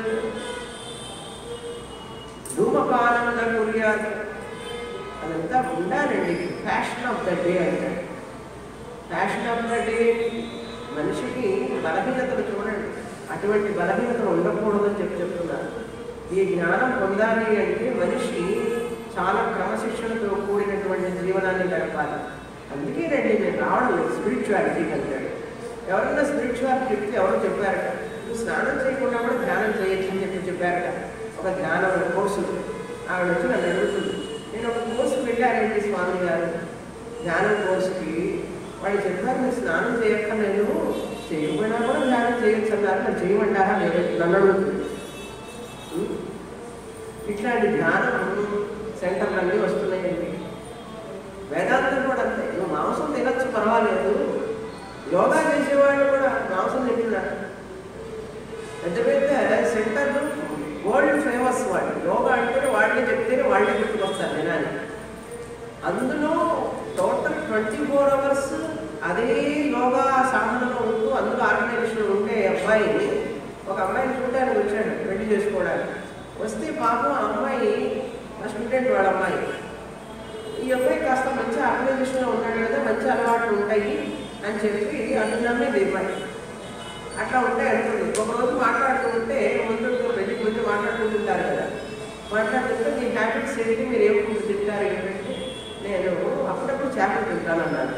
ధూమపానం న కుర్యాత్ అదంతా ఉండాలండి ఫ్యాషన్ ఆఫ్ ద డే అంటారు ఫ్యాషన్ ఆఫ్ ద డే మనిషికి బలహీనతలు చూడండి అటువంటి బలహీనతలు ఉండకూడదని చెప్పి చెప్తున్నారు ఈ జ్ఞానం పొందాలి అంటే మనిషి చాలా క్రమశిక్షణతో కూడినటువంటి జీవనాన్ని గడపాలి అందుకే రండి నేను రావడం లేదు స్పిరిచువాలిటీకి అంటాడు ఎవరన్నా స్పిరిచువాలిటీ చెప్తే ఎవరో చెప్పారట నువ్వు స్నానం చేయకుండా కూడా ధ్యానం చేయొచ్చు అని చెప్పి చెప్పారట ఒక ధ్యానం కోర్సు ఆవిడ వచ్చి నన్ను అడుగుతుంది నేను ఒక కోర్సుకి వెళ్ళానండి స్వామి గారు ధ్యానం కోర్సుకి వాళ్ళు చెప్పారు మీరు స్నానం చేయక్కర్లేదు చేయకపోయినా కూడా ధ్యానం చేయొచ్చు అన్నారు నన్ను చేయమంటారా లేదు నన్ను అడుగుతుంది ఉం? ఇట్లాంటి ధ్యానం సెంటర్లన్నీ వస్తున్నాయండి వేదాంతం కూడా అంతే నువ్వు మాంసం తినచ్చు పర్వాలేదు యోగా చేసేవాళ్ళు కూడా మాంసం తింటున్నారు పెద్ద పెద్ద సెంటర్లు వరల్డ్ ఫేమస్ వాళ్ళు యోగా అంటే వాళ్ళే చెప్తేనే వాళ్ళే గుర్తుకొస్తారు జనాన్ని అందులో టోటల్ ట్వంటీ ఫోర్ అవర్స్ అదే యోగా సాధనలో ఉంటూ అందులో ఆర్గనైజేషన్ ఉండే అబ్బాయి ఒక అమ్మాయిని చూడడానికి వచ్చాడు పెళ్లి చేసుకోవడానికి వస్తే పాపం ఆ అమ్మాయి మా స్టూడెంట్ వాళ్ళ అమ్మాయి ఈ అబ్బాయి కాస్త మంచి ఆర్గనైజేషన్లో ఉన్నాడు కదా మంచి అలవాట్లు ఉంటాయి అని చెప్పి అనుకున్నామే దివ్వాలి అట్లా ఉంటాయి అనుకుంది ఒక రోజు మాట్లాడుతూ ఉంటే ముందు పెళ్లికి ముందు మాట్లాడుకుంటుంటారు కదా మాట్లాడుతుంటే మీ హ్యాబిట్స్ ఏంటి మీరు ఏం ఫుడ్ తింటారు ఏంటంటే నేను అప్పుడప్పుడు చేపలు తింటాను అన్నాను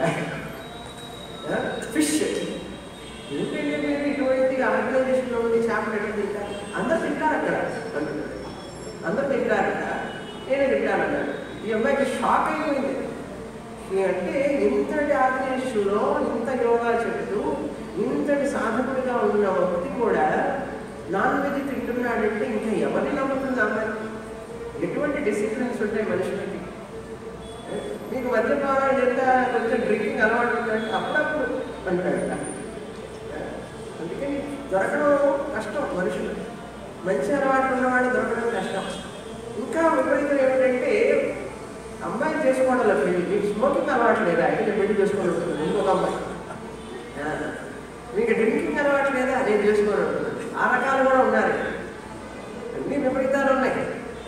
ఫిష్ ఎందుకంటే మీరు ఇటువంటి ఆర్గనైజేషన్లో ఉండి చేపలు ఎట్లా తింటారు అందరు తింటారు అక్కడ అంటున్నాడు అందరు తింటారట నేను తింటానన్నాడు ఈ అమ్మాయికి షాక్ అయిపోయింది ఈ అంటే ఇంతటి ఆర్గనైజేషన్లో ఇంత యోగా చెప్తూ ఇంతటి సాధకుడిగా ఉన్న వ్యక్తి కూడా నాన్ వెజ్ తింటున్నాడంటే ఇంకా ఎవరిని నమ్ముతుంది అమ్మాయి ఎటువంటి డిసిప్లిన్స్ ఉంటాయి మనుషులకి మీకు మద్యపానం లేదా కొంచెం డ్రింకింగ్ అలవాటు ఉందంటే అప్పుడప్పుడు అంటాడు అందుకని దొరకడం కష్టం మనుషులు మంచి అలవాటు ఉన్నవాడు దొరకడం కష్టం ఇంకా విపరీతం ఏమిటంటే అమ్మాయి చేసుకోవడంలో పెళ్లి మీకు స్మోకింగ్ అలవాటు లేదా అయితే పెళ్లి చేసుకోవడం ఉంటుంది ఇంకొక అమ్మాయి ఆ, మీకు డ్రింకింగ్ అలవాటు లేదా నేను చేసుకోవడం ఉంటుంది ఆ రకాలు కూడా ఉన్నారు అన్ని విపరీతాలు ఉన్నాయి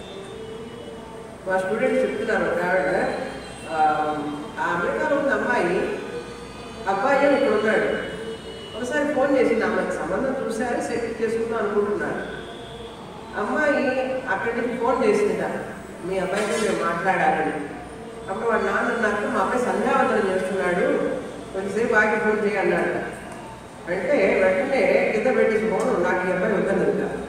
మా స్టూడెంట్ చెప్తున్నారు ఒక ఆవిడ ఆ, ఆ అమెరికాలో ఉన్న అమ్మాయి అబ్బాయి ఏమో ఇక్కడ ఉన్నాడు ఒకసారి ఫోన్ చేసింది అమ్మాయికి సంబంధం చూశారు సెటిల్ చేసుకుందాం అనుకుంటున్నారు అమ్మాయి అక్కడి నుంచి ఫోన్ చేసిందిట మీ అబ్బాయితో మేము మాట్లాడాలని అప్పుడు వాడు నాన్న నాకు మా అబ్బాయి సంధ్యావందనం చేస్తున్నాడు కొంచెంసేపు ఆగి ఫోన్ చేయి అన్నాడు అంటే వెంటనే కింద పెట్టేసి ఫోన్ నాకు ఈ అబ్బాయి వద్దను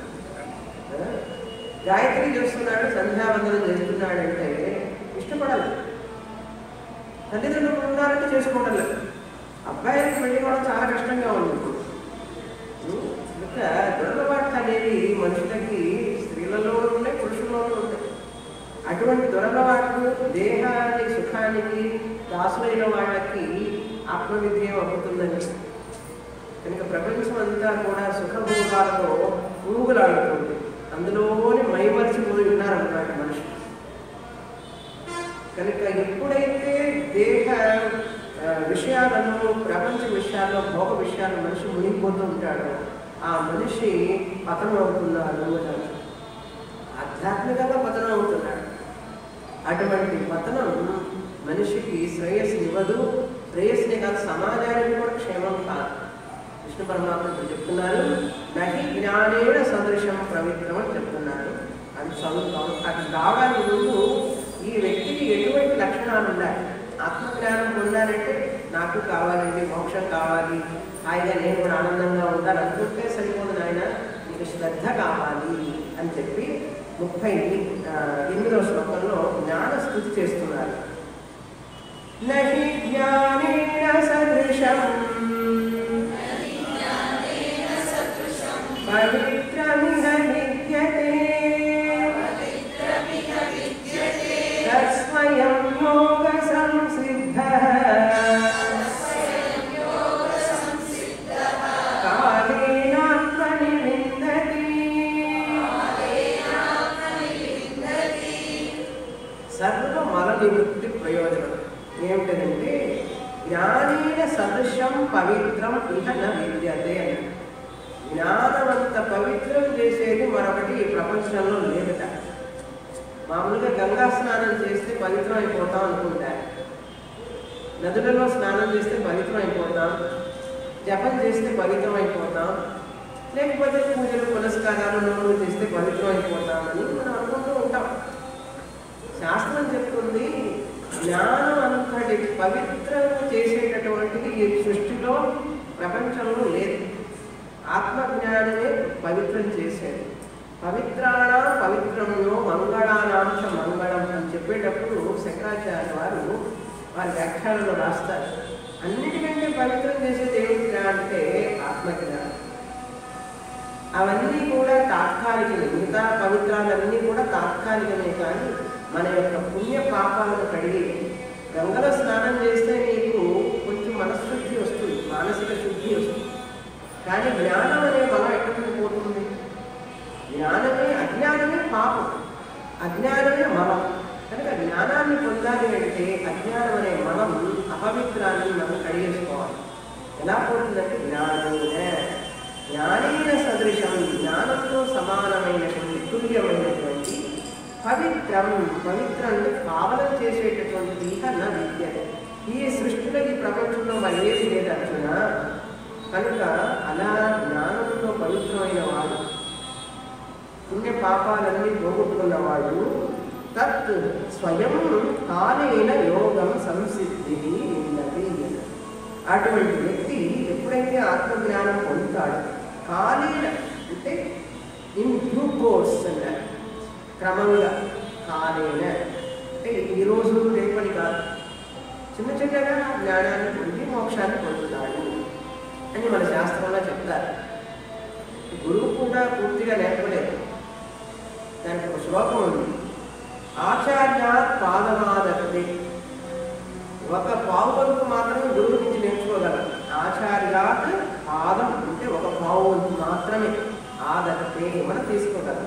గాయత్రి చేస్తున్నాడు సంధ్యావందనం చేస్తున్నాడంటే ఇష్టపడాలి తల్లిదండ్రులు ఉన్నారంటే చేసుకోవడం లేదు అబ్బాయిలకు పెళ్లి కూడా చాలా కష్టంగా ఉంది ఇప్పుడు ఇంకా దురలవాట్లు అనేది మనుషులకి స్త్రీలలో ఉన్నాయి పురుషులలో ఉన్నాయి అటువంటి దురలవాట్లు దేహాన్ని సుఖానికి దాసులైన వాళ్ళకి ఆత్మవిద్యం అవుతుందని కనుక ప్రపంచం అంతా కూడా సుఖభోగాలతో ఊగులాడుతుంది అందులోనే మైమరిచిపోయి ఉన్నారన్నమాట మనుషులు కనుక ఎప్పుడైతే దేహ ఆ, విషయాలలో ప్రపంచ విషయాల్లో భోగ విషయాలు మనిషి మునిగిపోతూ ఉంటాడో ఆ మనిషి పతనం అవుతున్నాడు అంటారు ఆధ్యాత్మికంగా పతనం అవుతున్నాడు అటువంటి పతనం మనిషికి శ్రేయస్సు ఇవ్వదు శ్రేయస్సుని కాదు సమాజానికి కూడా క్షేమం కాదు విష్ణు పరమాత్మ ఇప్పుడు చెప్తున్నారు నహి జ్ఞానేన సదృశం పవిత్రం అని చెప్తున్నారు అది చదువుతాం అది కావడానికి ముందు ఈ వ్యక్తికి ఎటువంటి లక్షణాలు ఉండాలి ఆత్మజ్ఞానం పొందాలంటే నాకు కావాలండి మోక్షం కావాలి హాయిగా నేను కూడా ఆనందంగా ఉండాలి అనుకుంటే సరిపోదు నాయన నీకు శ్రద్ధ కావాలి అని చెప్పి ముప్పై ఆ, ఎనిమిదవ శ్లోకంలో జ్ఞాన స్థుతి చేస్తున్నారు నహి జ్ఞానేన సదృశం పవిత్రమిహ విద్యతే తత్స్వయం యోగ సంసిద్ధః కాలేనాత్మని విందతి సర్వ మల నివృత్తి ప్రయోజనం ఏమిటంటే జ్ఞానేన సదృశం పవిత్రం ఇహ న విద్యతే అని జ్ఞానవంత పవిత్రం చేసేది మరొకటి ఈ ప్రపంచంలో లేదట మామూలుగా గంగా స్నానం చేస్తే పవిత్రం అయిపోతాం అనుకుంటారు నదులలో స్నానం చేస్తే పవిత్రం అయిపోతాం జపం చేస్తే పవిత్రం అయిపోతాం లేకపోతే పూజలు పునస్కారాలు నోములు చేస్తే పవిత్రం అయిపోతామని మనం అనుకుంటూ ఉంటాం శాస్త్రం చెప్తుంది జ్ఞానం అంతటి పవిత్రం చేసేటటువంటిది ఈ సృష్టిలో ప్రపంచంలో లేదు ఆత్మజ్ఞానమే పవిత్రం చేసేది పవిత్రాణ పవిత్రంలో మంగళానాంశ మంగళం అని చెప్పేటప్పుడు శంకరాచార్య వారు వారి వ్యాఖ్యానంలో రాస్తారు అన్నిటికంటే పవిత్రం చేసేది ఏమిటి అంటే ఆత్మజ్ఞానం అవన్నీ కూడా తాత్కాలికమే మిగతా పవిత్రాలన్నీ కూడా తాత్కాలికమే కానీ మన యొక్క పుణ్య పాపాలను కడిగి గంగలో స్నానం చేస్తే నీకు కొంచెం మనశ్శుద్ధి వస్తుంది మానసిక శుద్ధి వస్తుంది కానీ జ్ఞానం అనే బలం ఎక్కడికి పోతుంది జ్ఞానమే అజ్ఞానమే పాపం అజ్ఞానమే మలం కనుక జ్ఞానాన్ని పొందాలి అంటే అజ్ఞానం అనే మలం అపవిత్రాన్ని మనం కడిగేసుకోవాలి ఎలా పోతుందంటే జ్ఞానమే జ్ఞానైన సదృశం జ్ఞానంతో సమానమైనటువంటి తుల్యమైనటువంటి పవిత్రం పవిత్రం అంటే పావనం చేసేటటువంటిది ఇక నా విద్య ఈ సృష్టిలో ఈ ప్రపంచంలో మరి ఏది లేదు అర్జున కనుక అలా జ్ఞానంతో పవిత్రమైన వాడు పుణ్య పాపాలన్నీ పోగొట్టుకున్నవాడు తత్ స్వయం కాలేన యోగం సంసిద్ధి ఉన్నది అటువంటి వ్యక్తి ఎప్పుడైతే ఆత్మజ్ఞానం పొందుతాడో కాలేన అంటే ఇన్ డ్యూ కోర్స్ అన్నారు క్రమంగా కాలేన అంటే ఈ రోజు రేపటి కాదు చిన్న చిన్నగా జ్ఞానాన్ని పొంది మోక్షాన్ని పొందుతాడు అని మన శాస్త్రంలో చెప్తారు గురువు కూడా పూర్తిగా నేర్పలేదు దానికి ఒక శ్లోకం ఉంది ఆచార్యాత్ పాదమాదతే ఒక పావు వంతు మాత్రమే గురువు నుంచి నేర్చుకోగలం ఆచార్యాత్ పాదం అంటే ఒక పావు వంతు మాత్రమే ఆదతే మనం తీసుకోగలం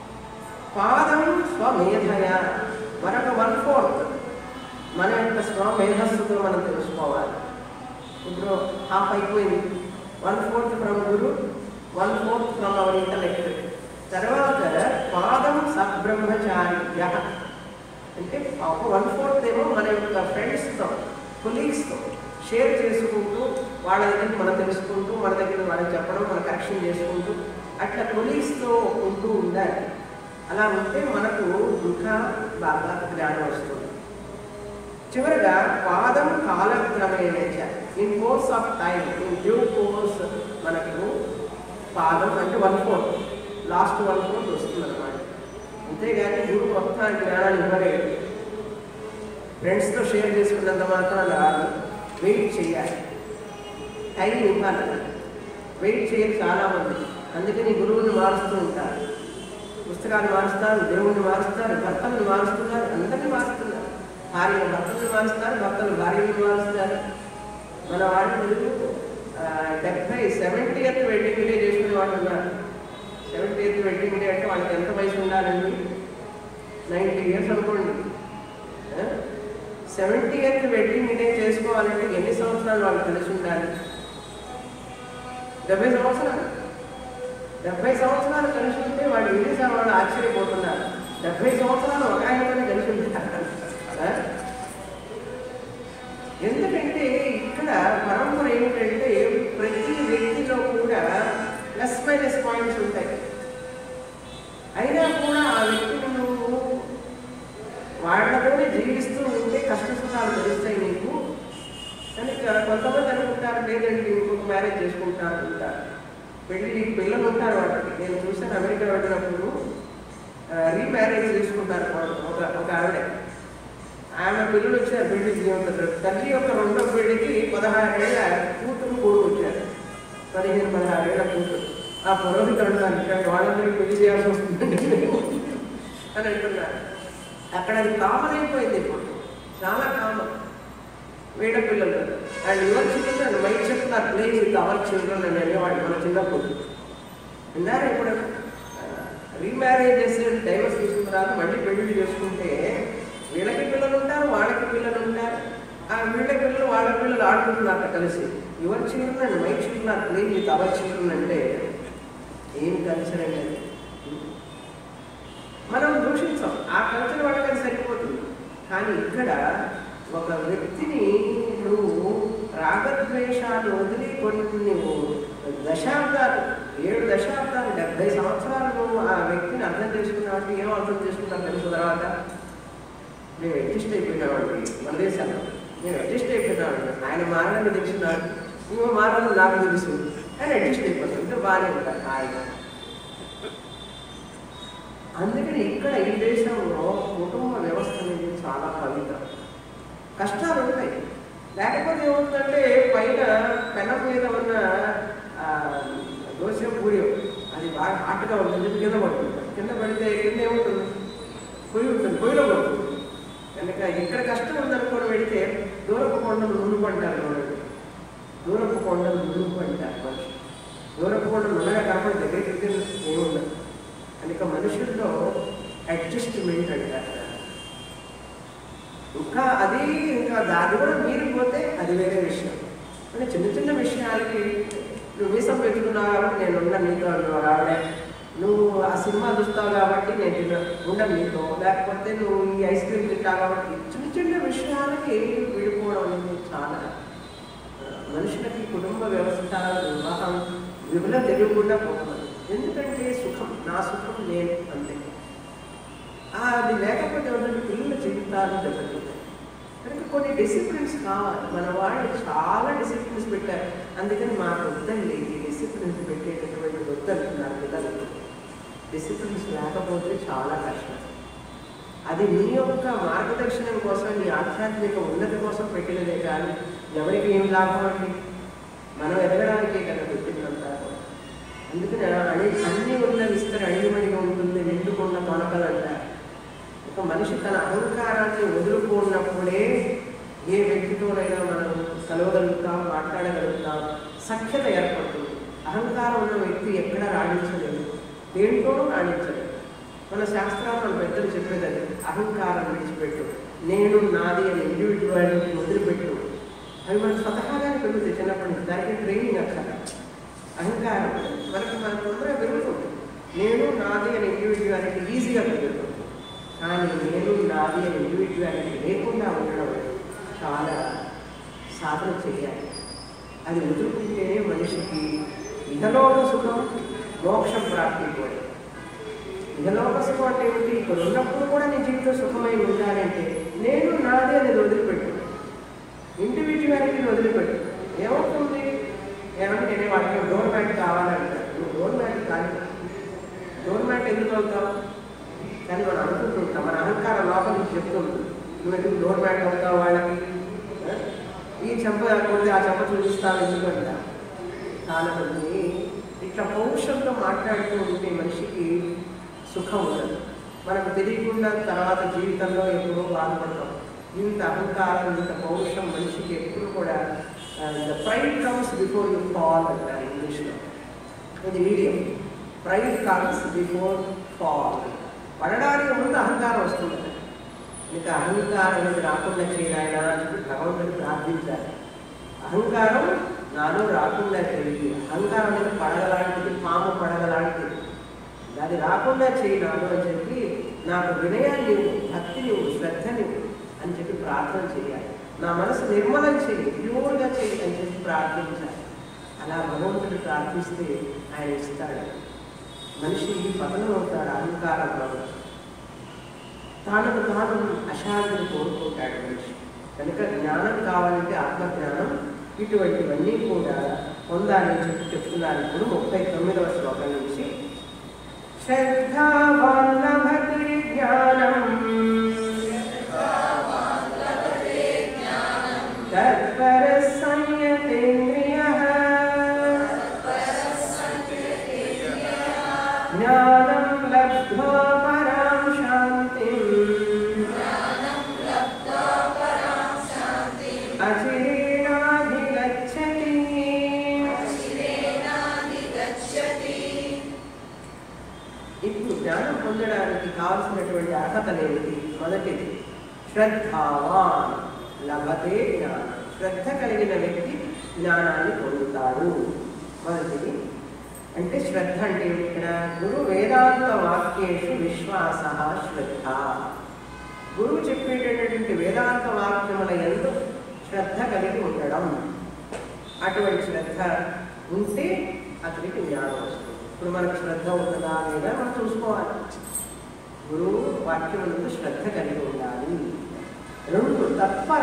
పాదం స్వమేధయ మరొక వన్ ఫోర్త్ మన యొక్క స్వమేధస్సుతో మనం తెలుసుకోవాలి ఇప్పుడు హాఫ్ అయిపోయింది one fourth from guru one fourth from our intellect తర్వాత పాదం సబ్రహ్మచార్య అంటే ఒక వన్ ఫోర్త్ ఏమో మన యొక్క ఫ్రెండ్స్తో కొలీగ్స్తో షేర్ చేసుకుంటూ వాళ్ళ దగ్గర మనం తెలుసుకుంటూ మన దగ్గర వాళ్ళకి చెప్పడం మనం కరెక్షన్ చేసుకుంటూ అట్లా కొలీగ్స్తో ఉంటూ ఉండాలి అలా ఉంటే మనకు ఇంకా బాగా జ్ఞానం వస్తుంది చివరిగా పాదం కాలక్రమేణ in course of time in due course మనకు పాదం అంటే one fourth last one fourth వస్తుంది అనమాట అంతేగాని గురువు మొత్తం ఆ జ్ఞానాన్ని ఇవ్వలేదు ఫ్రెండ్స్తో షేర్ చేసుకున్నంత మాత్రం రాదు వెయిట్ చేయాలి టైం ఇవ్వాలి వెయిట్ చేయరు చాలామంది అందుకని గురువుని మారుస్తూ ఉంటారు పుస్తకాలు మారుస్తారు దేవుణ్ణి మారుస్తారు భర్తలను మారుస్తున్నారు అందరినీ మారుస్తున్నారు భార్య భర్తలను మారుస్తారు భర్తలు భార్యను మారుస్తారు మన వాళ్ళు ఆ, డెబ్బై సెవెంటీ ఎత్ వెడ్డింగ్ డే చేసుకునే వాళ్ళు ఉన్నారు సెవెంటీ ఎత్ వెడ్డింగ్ డే అంటే వాళ్ళకి ఎంత వయసు ఉండాలండి నైంటీ ఇయర్స్ అనుకోండి సెవెంటీ ఎత్ వెడ్డింగ్ డే చేసుకోవాలంటే ఎన్ని సంవత్సరాలు వాళ్ళు తెలిసి ఉండాలి డెబ్బై సంవత్సరాలు డెబ్బై సంవత్సరాలు కలిసి ఉంటే వాళ్ళు ఇంగ్లీష్ వాళ్ళు ఆశ్చర్యపోతున్నారు డెబ్బై సంవత్సరాలు ఒక ఆయనతోనే కలిసి ఉంటారు ఆ? ఎందుకంటే ఇక్కడ పరంపర ఏమిటంటే ప్రతి వ్యక్తిలో కూడా ప్లస్ మైనస్ పాయింట్స్ ఉంటాయి అయినా కూడా ఆ వ్యక్తిని నువ్వు వాళ్ళతోనే జీవిస్తూ ఉంటే కష్ట సుఖాలు తెలుస్తాయి నీకు కానీ ఇక్కడ కొంతమంది అనుకుంటారు లేదండి ఇంకొక మ్యారేజ్ చేసుకుంటారు అనుకుంటారు పెళ్ళి పిల్లలు ఉంటారు వాళ్ళకి నేను చూసాను అమెరికా వెళ్ళినప్పుడు రీమ్యారేజ్ చేసుకుంటారు వాళ్ళు. ఒక ఒక ఆవిడ ఆమె పిల్లలు వచ్చారు పెళ్లి జీవితంలో తల్లి యొక్క రెండో పెళ్లికి పదహారేళ్ల కూతురు కొడుకు వచ్చారు పదిహేను పదహారేళ్ల కూతురు ఆ పురోహితుడు అంటున్నారు ఇక్కడ వాళ్ళందరికీ పెళ్లి చేయాల్సి వస్తుంది అని అంటున్నారు అక్కడ అది కామన్ అయిపోయింది ఇప్పుడు చాలా కామన్ వేడ పిల్లలు and your children and my చెప్తున్నారు ప్లే విత్ అవర్ చిల్డ్రన్ అని అనేవాడు మన చిన్నప్పుడు విన్నారా ఇప్పుడు రీమ్యారేజ్ చేసి డైవర్స్ తీసుకున్న తర్వాత మళ్ళీ పెళ్లి చేసుకుంటే వీళ్ళకి పిల్లలు ఉంటారు వాళ్ళకి పిల్లలు ఉంటారు ఆ వీళ్ళ పిల్లలు వాళ్ళ పిల్లలు ఆడుకుంటున్నారు కలిసి your children and my children are play with our children అంటే ఏం కల్చర్ అండి అది మనం దూషించాం ఆ కల్చర్ వాళ్ళకి అది సరిపోతుంది కానీ ఇక్కడ ఒక వ్యక్తిని నువ్వు రాగద్వేషాలు వదిలి కొన్ని దశాబ్దాలు ఏడు దశాబ్దాలు డెబ్బై సంవత్సరాలు నువ్వు ఆ వ్యక్తిని అర్థం చేసుకున్నావంటే ఏం అర్థం చేసుకున్నావు తెలుసు తర్వాత మేము అడ్జస్ట్ అయిపోయినామండి మన దేశంలో మేము అడ్జస్ట్ అయిపోయినామండి ఆయన మారాలని తెలిసినాడు నువ్వు మారాలని నాకు తెలుసు ఆయన అడ్జస్ట్ అయిపోతాం ఇంకా బాగానే ఉంటారు హాయిగా అందుకని ఇక్కడ ఈ దేశంలో కుటుంబ వ్యవస్థ అనేది చాలా పవిత్రం కష్టాలు ఉంటాయి లేకపోతే ఏముందంటే పైన పెనం మీద ఉన్న ఆ, దోశ పూరి అది బాగా హాట్గా ఉంటుంది కింద పడుతుంది కింద పడితే కింద ఏముంటుంది పొయ్యి ఉంటుంది పొయ్యిలో పడుతుంది కనుక ఇక్కడ కష్టం ఉందనుకోని పెడితే దూరపు కొండలు నునుపు అంటారు చూడండి దూరపు కొండలు నునుపు అంటారు మనిషి దూరపు కొండలు నున్నగా కనపడి దగ్గరికి వెళ్తే ఏముండదు కనుక మనుషుల్లో అడ్జస్ట్మెంట్ అంటారు ఇంకా అది ఇంకా దాన్ని కూడా మీరిపోతే అది వేరే విషయం అంటే చిన్న చిన్న విషయాలకి నువ్వు మీసం పెట్టుకున్నావు కాబట్టి నేను ఉన్న నీతో అన్నావు ఆవిడ నువ్వు ఆ సినిమా చూస్తావు కాబట్టి నేను తిన్న ఉండ నీతో లేకపోతే నువ్వు ఈ ఐస్ క్రీమ్ తింటావు కాబట్టి చిన్న చిన్న విషయాలకి విడిపోవడం అనేది చాలా ఆ, మనుషులకి కుటుంబ వ్యవస్థ వివాహం విభుల తెలియకుండా పోతుంది ఎందుకంటే సుఖం నా సుఖం నేను అంతే ఆ, అది లేకపోతే ఏమంటే పిల్లల జీవితాలు దెబ్బతింటాయి కనుక కొన్ని డిసిప్లిన్స్ కావాలి మన వాళ్ళు చాలా డిసిప్లిన్స్ పెట్టారు అందుకని మాకు వద్దండి ఈ డిసిప్లిన్స్ పెట్టేటటువంటి వద్దంటున్నారు పిల్లలకి డిసిప్లిన్స్ లేకపోతే చాలా కష్టం అది నీ యొక్క మార్గదర్శనం కోసం నీ ఆధ్యాత్మిక ఉన్నతి కోసం పెట్టినదే కానీ ఎవరికి ఏం లాభం అండి మనం ఎదగడానికే కదా పెట్టినంతా అందుకని అణి అన్ని ఉన్న విస్తర అణిగిమణిగా ఉంటుంది నిండుకున్న తొనకలు అంటారు ఒక మనిషి తన అహంకారాన్ని వదులుకున్నప్పుడే ఏ వ్యక్తితోనైనా మనం కలవగలుగుతాం మాట్లాడగలుగుతాం సఖ్యత ఏర్పడుతుంది అహంకారం ఉన్న వ్యక్తి ఎక్కడ రాణించలేదు దేంట్లోనూ రాణించలేదు మన శాస్త్రాలు మన పెద్దలు చెప్పేది అది అహంకారం విడిచిపెట్టు నేను నాది అని ఇండివిజువాలిటీ వదిలిపెట్టు అవి మనకు స్వతహాగానే పెరుగుతాయి చిన్నప్పటి నుంచి దానికి ట్రైనింగ్ అక్కడ అహంకారం మనకి మన తొందరగా పెరుగుతుంది నేను నాది అనే ఇండివిజువాలిటీ ఈజీగా పెరుగుతుంది కానీ నేను నాది అనే ఇండివిజువాలిటీ లేకుండా ఉండడం చాలా సాధన చేయాలి అది వదులుకుంటేనే మనిషికి ఇహలోక సుఖం మోక్షం ప్రాప్తి కూడా ఇహలోక సుఖం అంటే ఏమిటి ఇక్కడ ఉన్నప్పుడు కూడా నీ జీవితం సుఖమై ఉండాలంటే నేను నాది అనేది వదిలిపెట్టు ఇండివిజువాలిటీని వదిలిపెట్టు ఏమవుతుంది ఏమంటే నేనే వాటికి డోర్ మ్యాట్ కావాలంటారు నువ్వు డోర్ మ్యాట్ కాదు డోర్ మ్యాట్ ఎందుకు అవుతావు కానీ మనం అనుకుంటుంటాం మన అహంకారం లోపల నుంచి చెప్తుంది నువ్వు ఎందుకు డోర్ మ్యాట్ అవుతావు వాళ్ళకి ఆ? ఈ చెంప కొడితే ఆ చెంప చూపిస్తావు ఎందుకంట కాలమంది ఇట్లా పౌరుషంతో మాట్లాడుతూ ఉంటే మనిషికి సుఖం ఉండదు మనకు తెలియకుండా తర్వాత జీవితంలో ఎప్పుడో బాధపడతాం ఇంత అహంకారం ఇంత పౌరుషం మనిషికి ఎప్పుడు కూడా the pride comes before you fall అంటారు ఇంగ్లీష్లో ఇది medium pride comes before fall పడడానికి ముందు అహంకారం వస్తుంది ఇంకా అహంకారం అనేది రాకుండా చేయాలా అని చెప్పి భగవంతుని ప్రార్థించాలి అహంకారం నాలో రాకుండా చేయి అహంకారం అనేది పడగలాంటిది పాము పడగలాంటిది అది రాకుండా చేయి నాలో అని చెప్పి నాకు వినయాన్ని ఇవ్వు, భక్తిని ఇవ్వు, శ్రద్ధని ఇవ్వు అని చెప్పి ప్రార్థన చేయాలి నా మనసు నిర్మలం చేయి ప్యూర్గా చేయి అని చెప్పి ప్రార్థించాలి అలా భగవంతుడు ప్రార్థిస్తే ఆయన ఇస్తాడు మనిషి పతనం అవుతాడు అహంకారం వల్ల తాను తాను అశాంతిని కోరుకుంటాడు మనిషి కనుక జ్ఞానం కావాలంటే ఆత్మజ్ఞానం ఇటువంటివన్నీ కూడా పొందాలని చెప్పి చెప్తున్నారు ఇప్పుడు ముప్పై తొమ్మిదవ శ్లోకం నుంచి శ్రద్ధావాన్ లభతే జ్ఞానం తత్పర సంయతేంద్రియః జ్ఞానం లబ్ధ్వా పరాం శాంతిం అచిరేణాధిగచ్చతి ఇప్పుడు జ్ఞానం పొందడానికి కావలసినటువంటి అర్హతలు ఏమిటి మొదటిది శ్రద్ధావాన్ లభతే జ్ఞానం శ్రద్ధ కలిగిన వ్యక్తి జ్ఞానాన్ని పొందుతాడు మొదటిది అంటే శ్రద్ధ అంటే ఏమిటి ఇక్కడ గురు వేదాంత వాక్యేషు విశ్వాస శ్రద్ధ గురువు చెప్పేటటువంటి వేదాంత వాక్యముల ఎందు శ్రద్ధ కలిగి ఉండడం అటువంటి శ్రద్ధ ఉంటే అతనికి జ్ఞానం వస్తుంది ఇప్పుడు మనకు శ్రద్ధ ఉంటుందా లేదా మనం చూసుకోవాలి గురువు వాక్యం నుండి శ్రద్ధ కలిగి ఉండాలి రెండు తత్పర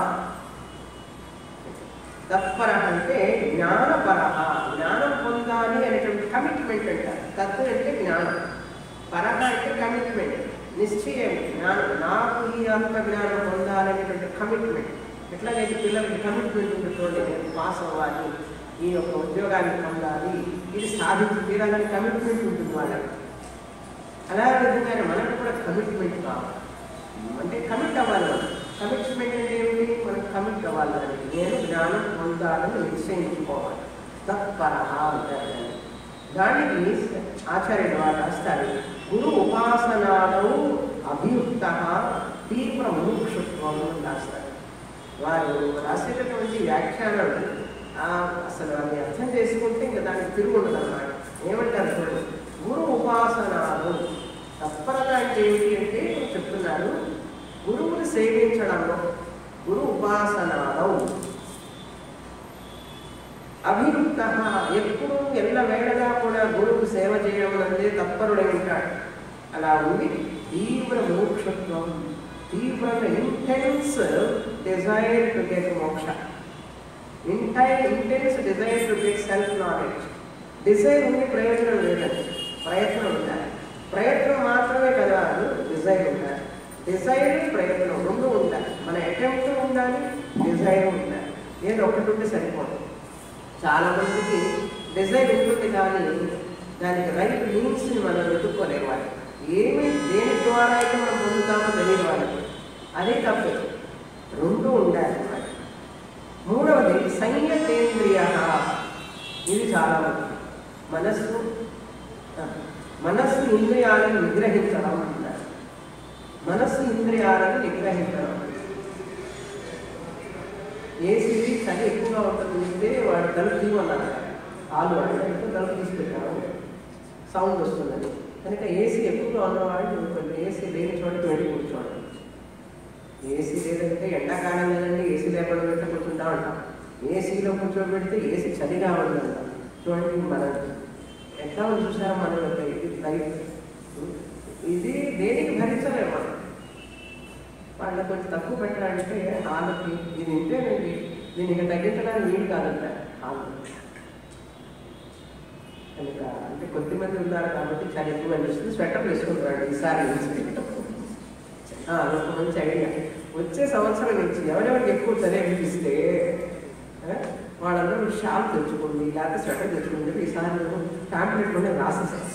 తత్పర అంటే జ్ఞానపర జ్ఞానం పొందాలి అనేటువంటి కమిట్మెంట్ అంటారు తత్వ అంటే జ్ఞానం పరహ అంటే కమిట్మెంట్ నిశ్చయం జ్ఞానం నాకు ఈ ఆత్మ జ్ఞానం పొందాలనేటువంటి కమిట్మెంట్ ఎట్లాగైతే పిల్లలకి కమిట్మెంట్ ఉంటుంది చూడండి నేను పాస్ అవ్వాలి ఈ యొక్క ఉద్యోగాన్ని పొందాలి ఇది సాధించి తీరాలని కమిట్మెంట్ ఉంటుంది వాళ్ళకి అలా విధంగానే మనకు కూడా కమిట్మెంట్ కావాలి అంటే కమిట్ అవ్వాలి మనం కమిట్మెంట్ అంటే ఏమిటి మనకు కమిట్ అవ్వాలి దానికి నేను జ్ఞానం పొందాలని నిశ్చయించుకోవాలి తత్పర అంటారు దాన్ని. దానికి ఆచార్యుడు వారు రాస్తారు గురు ఉపాసనాలు అభియుక్త తీవ్ర ముముక్షుత్వం అని రాస్తారు వారు రాసేటటువంటి వ్యాఖ్యానాలు ఆ, అసలు అది అర్థం చేసుకుంటే ఇంకా దానికి తిరుగు ఉండదు అన్నమాట ఏమంటారు చూడండి గురు ఉపాసనాలు తత్పరత అంటే ఏమిటి అంటే చెప్తున్నారు గురువుని సేవించడంలో గురు ఉపాసనాలు అభియుక్త ఎప్పుడు ఎల్ల వేళగా కూడా గురువు సేవ చేయడం అంటే తత్పరుడై ఉంటాడు అలా ఉంది తీవ్ర మోక్షత్వం తీవ్రంగా intense desire to get moksha ఇంటై intense desire to get self knowledge desire ఉండి ప్రయోజనం లేదండి ప్రయత్నం ఉండాలి ప్రయత్నం మాత్రమే కదా డిజైర్ ఉండాలి డిజైర్ ప్రయత్నం రెండు ఉండాలి మన అటెంప్ట్ ఉండాలి డిజైర్ ఉండాలి ఏదో ఒకటి ఉంటే సరిపోదు చాలా మందికి డిజైర్ ఉంటుంది కానీ దానికి రైట్ మీన్స్ని మనం వెతుక్కోలేము వాళ్ళకి ఏమి దేని ద్వారా అయితే మనం పొందుతామో తెలియదు వాళ్ళకి అదే తప్పు రెండు ఉండాలి అన్నమాట మూడవది సంయతేంద్రియ ఇది చాలా మంది మనస్సు మనస్సు ఇంద్రియాలను నిగ్రహించడం అంటారు మనస్సు ఇంద్రియాలను నిగ్రహించడం ఏసీ చలి ఎక్కువగా ఉంటుంది వాడు తలుపు తీయమన్నారు ఆలు వాడు ఎక్కువ తలుపు తీసి పెట్టారు సౌండ్ వస్తుందని కనుక ఏసీ ఎక్కువగా ఉన్నవాడు కొంచెం ఏసీ లేని చోట వెళ్ళి కూర్చోండి ఏసీ లేదంటే ఎండాకాలం కదండి ఏసీ లేకుండా పెట్టి కూర్చుంటా ఉంటాం ఏసీలో కూర్చోబెడితే ఏసీ చలిగా ఉందంట చూడండి మన ఎట్లా ఉంది చూసారా మన యొక్క ఇది లైఫ్ ఇది దేనికి భరించలేము మనం వాళ్ళకి కొంచెం తక్కువ పెట్టాలంటే వాళ్ళకి ఇది ఇంతేనండి దీన్ని ఇక తగ్గించడానికి వీలు కాదంట వాళ్ళు కనుక అంటే కొద్దిమంది ఉన్నారు కాబట్టి చాలా ఎక్కువ అనిపిస్తుంది స్వెటర్ వేసుకుంటారు ఈసారి నుంచి ఆ, అదొక మంచి ఐడియా వచ్చే సంవత్సరం నుంచి ఎవరెవరికి ఎక్కువ చలి అనిపిస్తే ఆ, వాళ్ళందరూ షాల్ తెచ్చుకోండి లేకపోతే స్వెటర్ తెచ్చుకోండి చెప్పి ఈసారి ఫ్యామిలీ కూడా రాసేసాను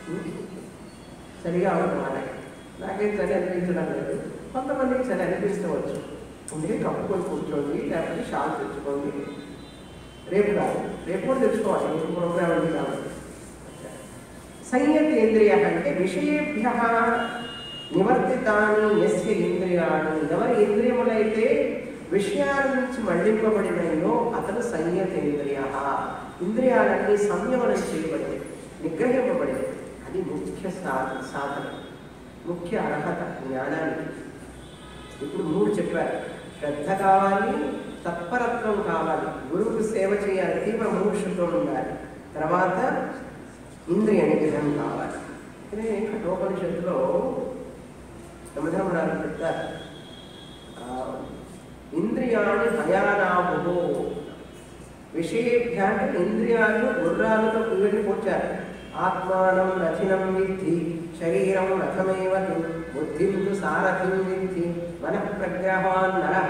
సరిగా అవుతుంది వాళ్ళకి నాకేం చలి అనిపించడం లేదు కొంతమందికి చలి అనిపించవచ్చు అందుకే కప్పుకొని కూర్చోండి లేకపోతే షాల్ తెచ్చుకోండి రేపు కాదు రేపు కూడా తెచ్చుకోవాలి రేపు ప్రోగ్రామ్ ఉంది కాబట్టి సంయతేంద్రియ అంటే విషయేభ్య నివర్తితాని యస్య ఇంద్రియాలు ఎవరి ఇంద్రియములైతే విషయాల నుంచి మళ్లింపబడినాయో అతను సంయతేంద్రియ ఇంద్రియాలన్నీ సంయమనం చేయబడింది నిగ్రహింపబడింది అది ముఖ్య సాధన సాధన ముఖ్య అర్హత జ్ఞానానికి ఇప్పుడు మూడు చెప్పారు శ్రద్ధ కావాలి తత్పరత్వం కావాలి గురువుకు సేవ చేయాలి తీవ్ర మూర్షతో ఉండాలి తర్వాత ఇంద్రియ నిగ్రహం కావాలి ఇక్కడే కఠోపనిషత్తులో యమధర్మరాజు చెప్తారు ఆ, ఇంద్రియాన్ని భయానాభో విషయేభ్య అంటే ఇంద్రియాలు గుర్రాలతో ఇవన్నీ పోచారు ఆత్మానం రథినం విద్ధి శరీరం రథమేవ తు, బుద్ధిం తు సారథిం విద్ధి మన ప్రగ్రహాన్ నరహ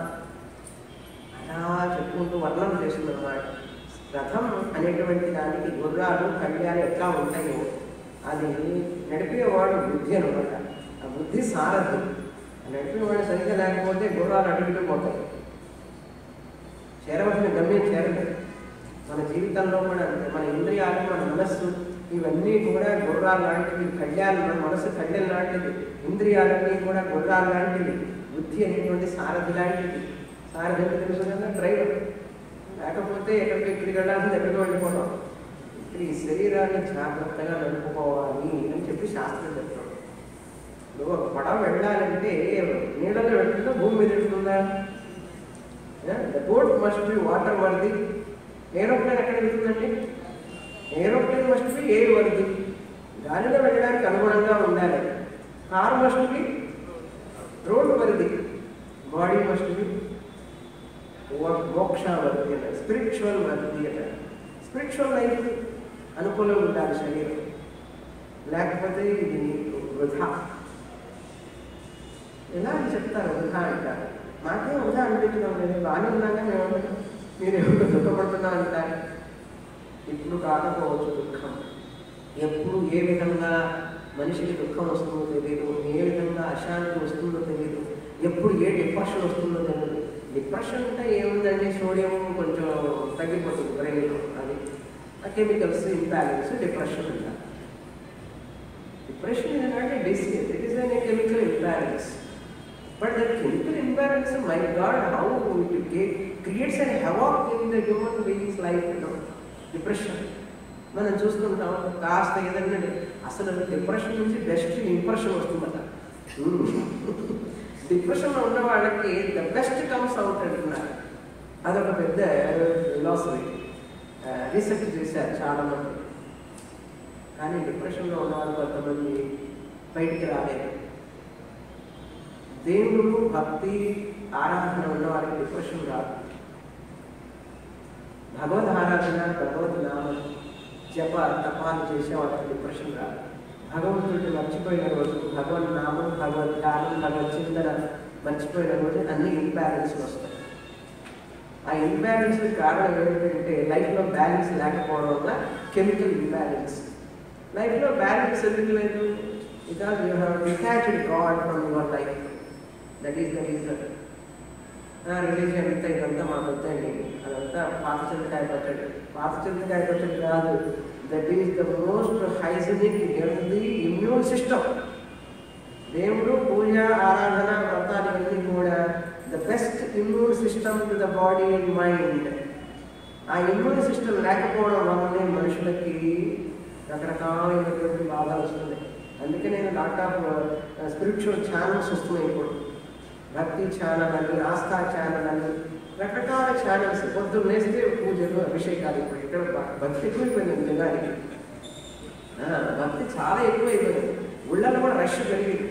అలా చెప్పుకుంటూ వర్ణన చేస్తుంది అన్నమాట రథం అనేటువంటి దానికి గుర్రాలు కళ్యాణం ఎట్లా ఉంటాయో అది నడిపేవాడు బుద్ధి అనమాట ఆ బుద్ధి సారథి ఆ నడిపేవాడు సరిగ్గా లేకపోతే గుర్రాలు అటు ఇటు పోతాయి చేరవలసిన గమ్యం చేరలేదు మన జీవితంలో కూడా అంతే మన ఇంద్రియాలు మన మనస్సు ఇవన్నీ కూడా గుర్రాలు లాంటివి కళ్యాణం మన మనసు కళ్యాణం లాంటిది ఇంద్రియాలన్నీ కూడా గుర్రాలు లాంటివి బుద్ధి అనేటువంటి సారథి లాంటిది సారథి అంటే తెలుసు కదా డ్రైవర్ లేకపోతే ఎక్కడికి ఎక్కడికి వెళ్ళాల్సింది ఎక్కడికి వెళ్ళిపోతాం ఇప్పుడు ఈ శరీరాన్ని జాగ్రత్తగా నడుపుకోవాలి అని చెప్పి శాస్త్రం చెప్తాడు నువ్వు ఒక పడవ వెళ్ళాలంటే నీళ్ళలో వెళ్తుందా భూమి మీద వెళ్తుందా the boat must be waterworthy aeroplane ఎక్కడ వెళ్తుందండి aeroplane must be airworthy గాలిలో వెళ్ళడానికి అనుగుణంగా ఉండాలి car must be roadworthy body must be moksha worthy అట స్పిరిచువల్ వర్ది అట స్పిరిచువల్ లైఫ్ అనుకూలంగా ఉండాలి శరీరం లేకపోతే ఇది నీకు వృధా ఎలా అని చెప్తారు వృధా అంటారు మాకేం వృధా అనిపించడం లేదు బాగానే ఉన్నాక మేము అంటాం. మీరు ఎవరు దుఃఖపడుతున్నా అంటారు ఇప్పుడు కాకపోవచ్చు దుఃఖం ఎప్పుడు ఏ విధంగా మనిషికి దుఃఖం వస్తుందో తెలియదు ఏ విధంగా అశాంతి వస్తుందో తెలియదు ఎప్పుడు ఏ డిప్రెషన్ వస్తుందో తెలియదు డిప్రెషన్ అంటే ఏముందండి సోడియం కొంచెం తగ్గిపోతుంది బ్రెయిన్లో అది ఆ కెమికల్స్ ఇంబ్యాలెన్స్ డిప్రెషన్ అంటారు Depression is not a disease, it is a chemical imbalance. But the chemical imbalance, my God, how it ge- creates a havoc in the human being's life, you know. Depression. మనం చూస్తుంటాం కాస్త ఏదన్నా అసలు depression నుంచి best impression వస్తుందట డిప్రెషన్లో ఉన్న వాళ్ళకి ద బెస్ట్ కమ్స్ అవుట్ అంటున్నారు అదొక పెద్ద ఫిలాసఫీ రీసెర్చ్ చేశారు చాలా మంది కానీ డిప్రెషన్లో ఉన్న వాళ్ళు కొంతమంది బయటికి రాలేదు దేవుడు భక్తి ఆరాధన ఉన్న వారికి డిప్రెషన్ రాదు భగవద్ ఆరాధన భగవద్ నామం జప తపాలు చేసే వాళ్ళకి డిప్రెషన్ రాదు భగవంతుడిని మర్చిపోయిన రోజు భగవద్ నామం భగవద్ ధ్యానం భగవద్ చింతన మర్చిపోయిన రోజు అన్ని ఇంబ్యాలెన్స్ వస్తాయి ఆ ఇంబ్యాలెన్స్ కారణం ఏంటంటే లైఫ్లో బ్యాలెన్స్ లేకపోవడం వల్ల కెమికల్ ఇంబ్యాలెన్స్ లైఫ్లో బ్యాలెన్స్ ఎందుకు లేదు because you have detached God from your life that is the reason religion అంతా ఇదంతా మాకు వద్దండి అదంతా పాత చింతకాయ పచ్చడి పాత చింతకాయ పచ్చడి కాదు that is the most hygienic healthy immune system దేవుడు పూజ ఆరాధన వ్రతాలు ఇవన్నీ కూడా the best immune system to the body and mind ఆ ఇమ్యూన్ సిస్టమ్ లేకపోవడం వల్లనే మనుషులకి రకరకాలైనటువంటి బాధలు వస్తున్నాయి అందుకే నేను డాక్టర్ స్పిరిచువల్ ఛానల్స్ వస్తున్నాయి ఇప్పుడు భక్తి ఛానల్ అని ఆస్థా ఛానల్ అని రకరకాల ఛానల్స్ పొద్దున్న లేస్తే పూజలు అభిషేకాలు ఇప్పుడు ఇక్కడ భ- భక్తి ఎక్కువైపోయింది నిజానికి ఆ, భక్తి చాలా ఎక్కువైపోయింది ఊళ్ళలో కూడా రష్ పెరిగింది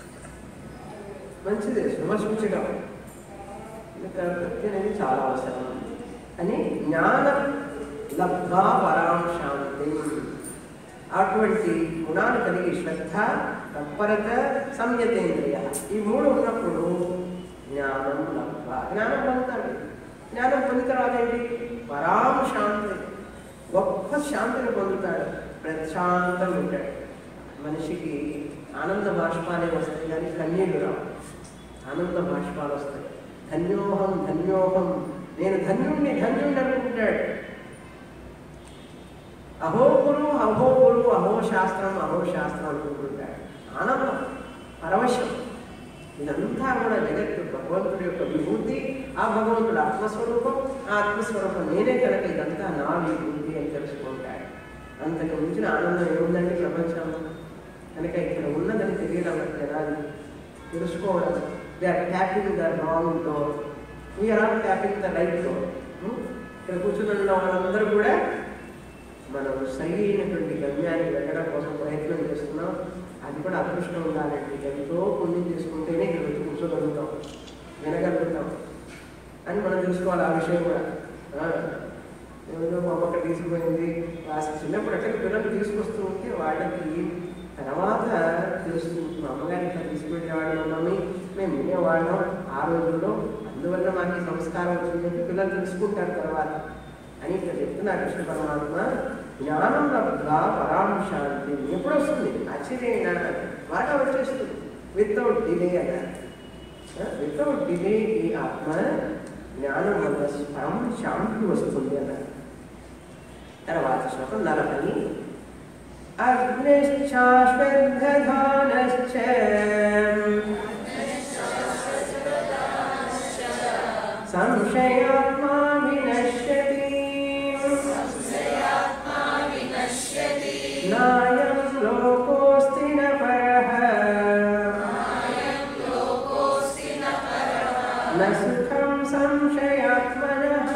మంచిది శుభసూచకం ఇంకా భక్తి అనేది చాలా అవసరం అని జ్ఞానం లబ్ధ్వా పరాం శాంతి అటువంటి గుణాలు కలిగి శ్రద్ధ తత్పరత సంయతేంద్రియ ఈ మూడు ఉన్నప్పుడు జ్ఞానం లబ్ధ జ్ఞానం పొందుతాడు జ్ఞానం పొందిన తర్వాత ఏంటి పరాం శాంతి గొప్ప శాంతిని పొందుతాడు ప్రశాంతం ఉంటాడు మనిషికి ఆనంద బాష్పాలే వస్తాయి కానీ కన్నీళ్ళు రావు ఆనంద బాష్పాలు వస్తాయి ధన్యోహం ధన్యోహం నేను ధన్యుణ్ణి ధన్యుణ్ణి అనుకుంటాడు అహో గురు అహో గురు అహో శాస్త్రం అహో శాస్త్రం అనుకుంటుంటాడు ఆనందం పరవశం ఇదంతా కూడా జగత్తు భగవంతుడి యొక్క విభూతి ఆ భగవంతుడు ఆత్మస్వరూపం ఆ ఆత్మస్వరూపం నేనే కనుక ఇదంతా నా విభూతి అని తెలుసుకుంటాడు అంతకు మించిన ఆనందం ఏముందండి ప్రపంచంలో కనుక ఇక్కడ ఉన్నదని తెలియడం ఎలా తెలుసుకోవడం they are tapping the wrong door we're are tapping the right door ఇక్కడ కూర్చుని ఉన్న వాళ్ళందరూ కూడా మనం సరైనటువంటి గమ్యాన్ని వెళ్ళడం కోసం ప్రయత్నం చేస్తున్నాం అది కూడా అదృష్టం ఉండాలండి ఎంతో పుణ్యం చేసుకుంటేనే ఇక్కడ వచ్చి కూర్చోగలుగుతాం వినగలుగుతాం అని మనం తెలుసుకోవాలి ఆ విషయం కూడా ఆ, ఏదో మా అమ్మక్క తీసుకుపోయింది ఆ చిన్నప్పుడు అట్లా పిల్లలు తీసుకొస్తూ ఉంటే వాళ్ళకి తర్వాత తెలుస్తుంది మా అమ్మగారి ఇట్లా తీసుకువెళ్ళేవాళ్ళు మమ్మీ మేము వినేవాళ్ళం ఆ రోజుల్లో అందువల్ల మాకు ఈ సంస్కారం వచ్చింది చెప్పి పిల్లలు తెలుసుకుంటారు తర్వాత అని ఇక్కడ చెప్తున్నారు కృష్ణ పరమాత్మ జ్ఞానం లబ్ధ పరాం శాంతి ఎప్పుడు వస్తుంది ఆశ్చర్యంగా త్వరగా వచ్చేస్తుంది వితౌట్ డిలే అన్నారు వితౌట్ డిలే ఈ ఆత్మ జ్ఞానం వల్ల పరం శాంతి వస్తుంది అన్నారు తర్వాత శ్లోకం నలభై అగ్నిశ్చాశ్వద్ధధానశ్చ సంశయాత్మా వినశ్యతి నాయం లోకోస్తి న పరః న సుఖం సంశయాత్మనః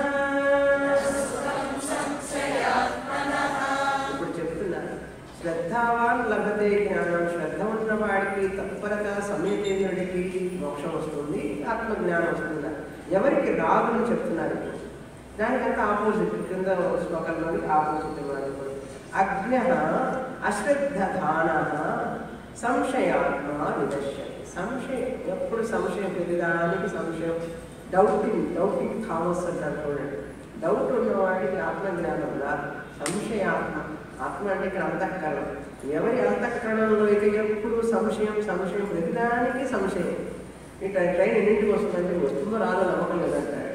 ఇప్పుడు చెప్తున్నారు శ్రద్ధావాన్ లభతే జ్ఞానం శ్రద్ధ ఉన్న వాడికి తత్పరత సమయతేంద్రుడికి మోక్షం వస్తుంది ఆత్మజ్ఞానం వస్తుంది ఎవరికి రాదని చెప్తున్నారు ఇప్పుడు. దానికంత ఆపోజిట్ కింద శ్లోకంలోని ఆపోజిట్ మాట అజ్ఞ అశ్రద్ధాన సంశయాత్మ వినశ్యతి సంశయం ఎప్పుడు సంశయం ప్రతిదానికి సంశయం డౌటింగ్ డౌటింగ్ థామస్ అంటారు చూడండి డౌట్ ఉన్నవాడికి ఆత్మజ్ఞానం రాదు సంశయాత్మ ఆత్మ అంటే ఇక్కడ అంతఃకరణం ఎవరి అంతఃకరణంలో అయితే ఎప్పుడు సంశయం సంశయం ప్రతిదానికి సంశయం ఇట్లా ట్రైన్ ఎన్నింటికి వస్తుందంటే వస్తుందో రాదో నమ్మకం లేదంటాడు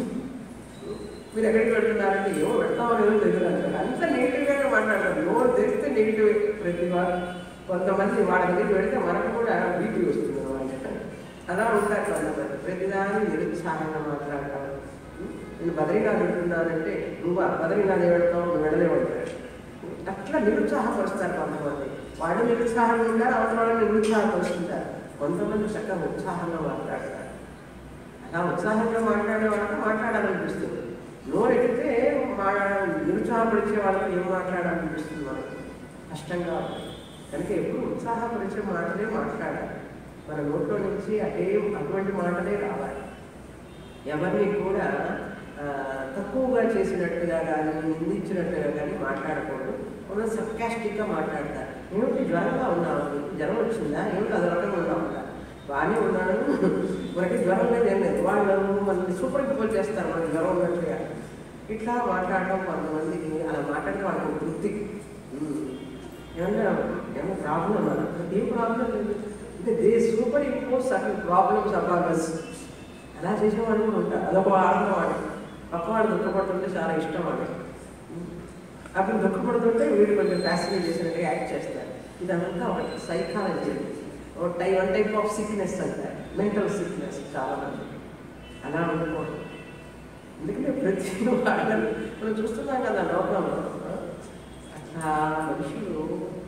మీరు ఎక్కడికి వెళ్తున్నారంటే ఏమో వెళ్తామో లేదో తెలియదు అంటారు అంత నెగిటివ్గానే మాట్లాడతారు నోరు తెరిస్తే నెగిటివ్ ప్రతి వారు కొంతమంది వాళ్ళ దగ్గరికి వెళ్తే మనకు కూడా బీపీ వస్తుంది వాళ్ళకి అలా ఉంటారు కొంతమంది ప్రతిదాన్ని నిరుత్సాహంగా మాట్లాడటం నేను బద్రీనాథ్ వెళ్తున్నానంటే నువ్వు బద్రీనాథ్ వెళ్తావు నువ్వు వెళ్ళలేమంటాడు అట్లా నిరుత్సాహపరుస్తారు కొంతమంది వాళ్ళు నిరుత్సాహంగా ఉంటారు అవతల వాళ్ళని నిరుత్సాహపరుస్తుంటారు కొంతమంది చక్కగా ఉత్సాహంగా మాట్లాడతారు అలా ఉత్సాహంగా మాట్లాడే వాళ్ళతో మాట్లాడాలనిపిస్తుంది నోరెడితే మా నిరుత్సాహపరిచే వాళ్ళతో ఏం మాట్లాడాలనిపిస్తుంది మనకి కష్టంగా ఉంటుంది కనుక ఎప్పుడు ఉత్సాహపరిచే మాటలే మాట్లాడాలి మన నోట్లో నుంచి అదే అటువంటి మాటలే రావాలి ఎవరిని కూడా ఆ, తక్కువగా చేసినట్టుగా కానీ నిందించినట్టుగా కానీ మాట్లాడకూడదు కొంచెం సర్కాస్టిక్గా మాట్లాడతారు ఏమిటి జ్వరంగా ఉన్నావు నీకు జ్వరం వచ్చిందా ఏమిటి అది రకంగా ఉన్నావు బాగానే ఉన్నాను మనకి జ్వరం లేదు ఏం లేదు వాళ్ళు మనల్ని సూపర్ ఇంపోజ్ చేస్తారు మనకి జ్వరం ఉన్నట్టుగా ఇట్లా మాట్లాడడం కొంతమందికి అలా మాట్లాడితే వాళ్ళకి ఒక వృత్తి ఉమ్. ఏమన్నా ఏమన్నా ప్రాబ్లం అలా ఏం ప్రాబ్లం లేదు అంటే they superimpose certain problems అబాగస్ అలా చేసేవాడు కూడా ఉంటారు అదొక ఆనందం వాడు పక్కవాడు దుఃఖపడుతుంటే చాలా ఇష్టం వాడు అప్పుడు దుఃఖపడుతుంటే వీడు కొంచెం ఫ్యాసినేట్ చేసినట్టు యాక్ట్ చేస్తారు ఇదంతా ఒక సైకాలజీ ఒక టై వన్ టైప్ ఆఫ్ సిక్నెస్ అంటారు మెంటల్ సిక్నెస్ చాలా మంది అలా ఉండకూడదు ఎందుకంటే ప్రతి వాళ్ళని మనం చూస్తున్నాం కదా లోకంలో అట్లా మనుషులు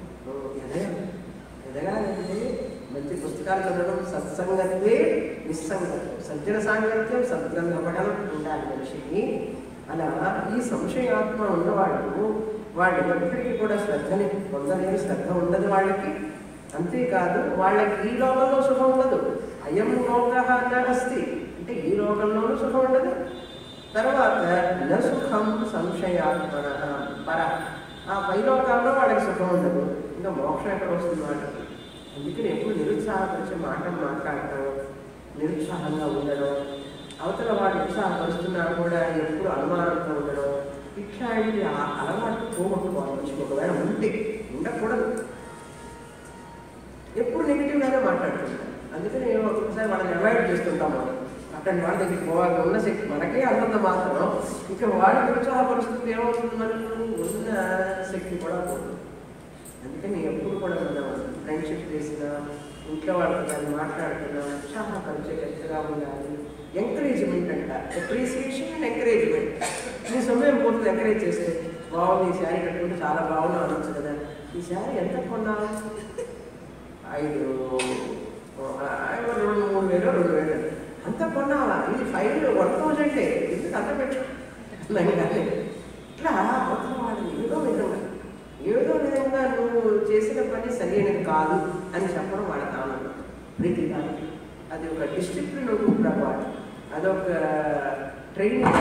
ఎదగాలి ఎదగాలంటే మంచి పుస్తకాలు చదవడం సత్సంగత్వే నిస్సంగత్వం సజ్జన సాంగత్యం సద్గ్రంథ పఠనం ఉండాలి మనిషికి అలా ఈ సంశయాత్మ ఉన్నవాళ్ళు వాళ్ళు ఎప్పటికీ కూడా శ్రద్ధని పొందలేని శ్రద్ధ ఉండదు వాళ్ళకి అంతేకాదు వాళ్ళకి ఈ లోకంలో సుఖం ఉండదు అయం లోక అస్తి అంటే ఈ లోకంలోనూ సుఖం ఉండదు తర్వాత నసుఖం సంశయాత్మన పర ఆ పైలోకాల్లో వాళ్ళకి సుఖం ఉండదు ఇంకా మోక్షం ఎక్కడ వస్తుంది వాళ్ళకి అందుకని ఎప్పుడు నిరుత్సాహపరిచే మాటలు మాట్లాడటం నిరుత్సాహంగా ఉండడం అవతల వాడు ఉత్సాహపరుస్తున్నా కూడా ఎప్పుడు అనుమానంతో ఉండడం ఇట్లాంటి ఆ అలవాటు పోగొట్టుకోవాలి మనిషికి ఒకవేళ ఉంటే ఉండకూడదు ఎప్పుడు నెగిటివ్గానే మాట్లాడుతుంటాం అందుకని ఒక్కొక్కసారి వాళ్ళని అవాయిడ్ చేస్తుంటాం మనం అట్లాంటి వాళ్ళ దగ్గరికి పోవాలి ఉన్న శక్తి మనకే అంతంత మాత్రం ఇంకా వాళ్ళని ఉత్సాహపరుస్తుంది ఏమవుతుంది మనకు ఉన్న శక్తి కూడా పోతుంది అందుకని ఎప్పుడు కూడా మనం ఫ్రెండ్షిప్ చేసినా ఇంట్లో వాళ్ళతో కానీ మాట్లాడుతున్నా ఉత్సాహపరిచే గట్టిగా ఉండాలి ఎంకరేజ్మెంట్ అంట అప్రిసియేషన్ అండ్ ఎంకరేజ్మెంట్ నీ సమయం పోతుంది ఎంకరేజ్ చేస్తే బాగుంది ఈ శారీ కట్టుకుంటే చాలా బాగున్నా అనొచ్చు కదా ఈ శారీ ఎంత కొన్నావు ఐదు ఆ, రెండు మూడు వేలు రెండు వేలు అంత కొన్నావా ఇది ఫైవ్ వన్ థౌజండ్ ఎందుకు అంత పెట్టు అన్నాను కానీ ఇట్లా అవతల వాళ్ళని ఏదో విధంగా ఏదో విధంగా నువ్వు చేసిన పని సరైనది కాదు అని చెప్పడం వాళ్ళ కారణం ప్రీతి కాదు అది ఒక డిసిప్లిన్ ఉంటుంది అన్నమాట అదొక ట్రైనింగ్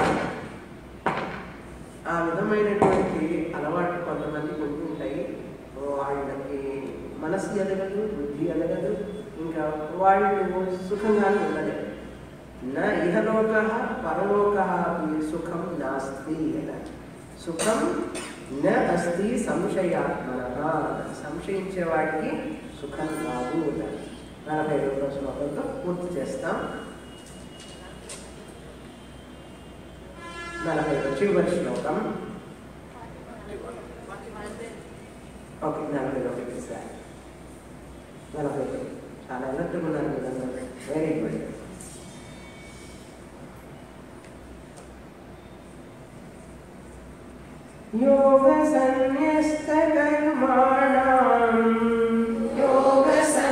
ఆ విధమైనటువంటి అలవాటు కొంతమందికి ఉంటుంటాయి వాళ్ళకి మనసు ఎదగదు బుద్ధి ఎదగదు ఇంకా వాళ్ళు సుఖంగానే ఉండలేదు నా ఇహలోక పరలోక అపి సుఖం నాస్తి అన్నారు సుఖం న అస్తి సంశయాత్మన సంశయించే వాడికి సుఖం కాదు అన్నారు నలభై రెండో శ్లోకంతో పూర్తి చేస్తాం నలభై చివరి శ్లోకం ఓకే నలభై ఒకటి సార్ నలభై ఒకటి చాలా ఎలక్ట్రిక్ ఉన్నారు మీరందరూ వెరీ గుడ్ యోగ సన్యస్త కర్మాణం యోగ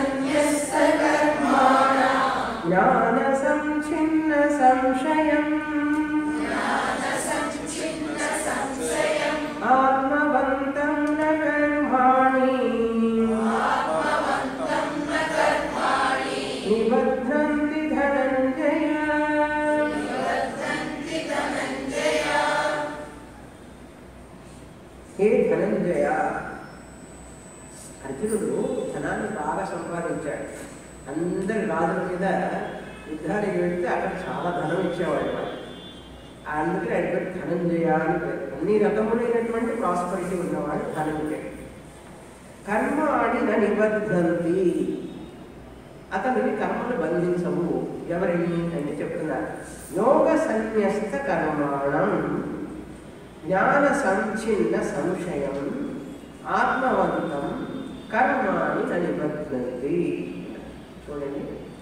జ్ఞాన సంఛిన్న సంశయం ఆత్మవంతం న కర్మాణి నిబధ్నంతి ధనంజయ హే ధనంజయ అర్జునుడు ధనాన్ని బాగా సంపాదించాడు అందరి రాజుల మీద యుద్ధానికి వెళ్తే అక్కడ చాలా ధనం ఇచ్చేవాడు వాడు అందుకే ఆయన పేరు ధనంజయ అని పేరు అన్ని రకములైనటువంటి ప్రాస్పరిటీ ఉన్నవాడు ధనంజయ కర్మ ఆడి నా నిబద్ధంతి అతనిని కర్మలు బంధించవు ఎవరిని అని చెప్తున్నారు యోగ సన్యస్త కర్మాణం జ్ఞాన సంచిన్న సంశయం ఆత్మవంతం కర్మాని నిబద్ధంతి చూడండి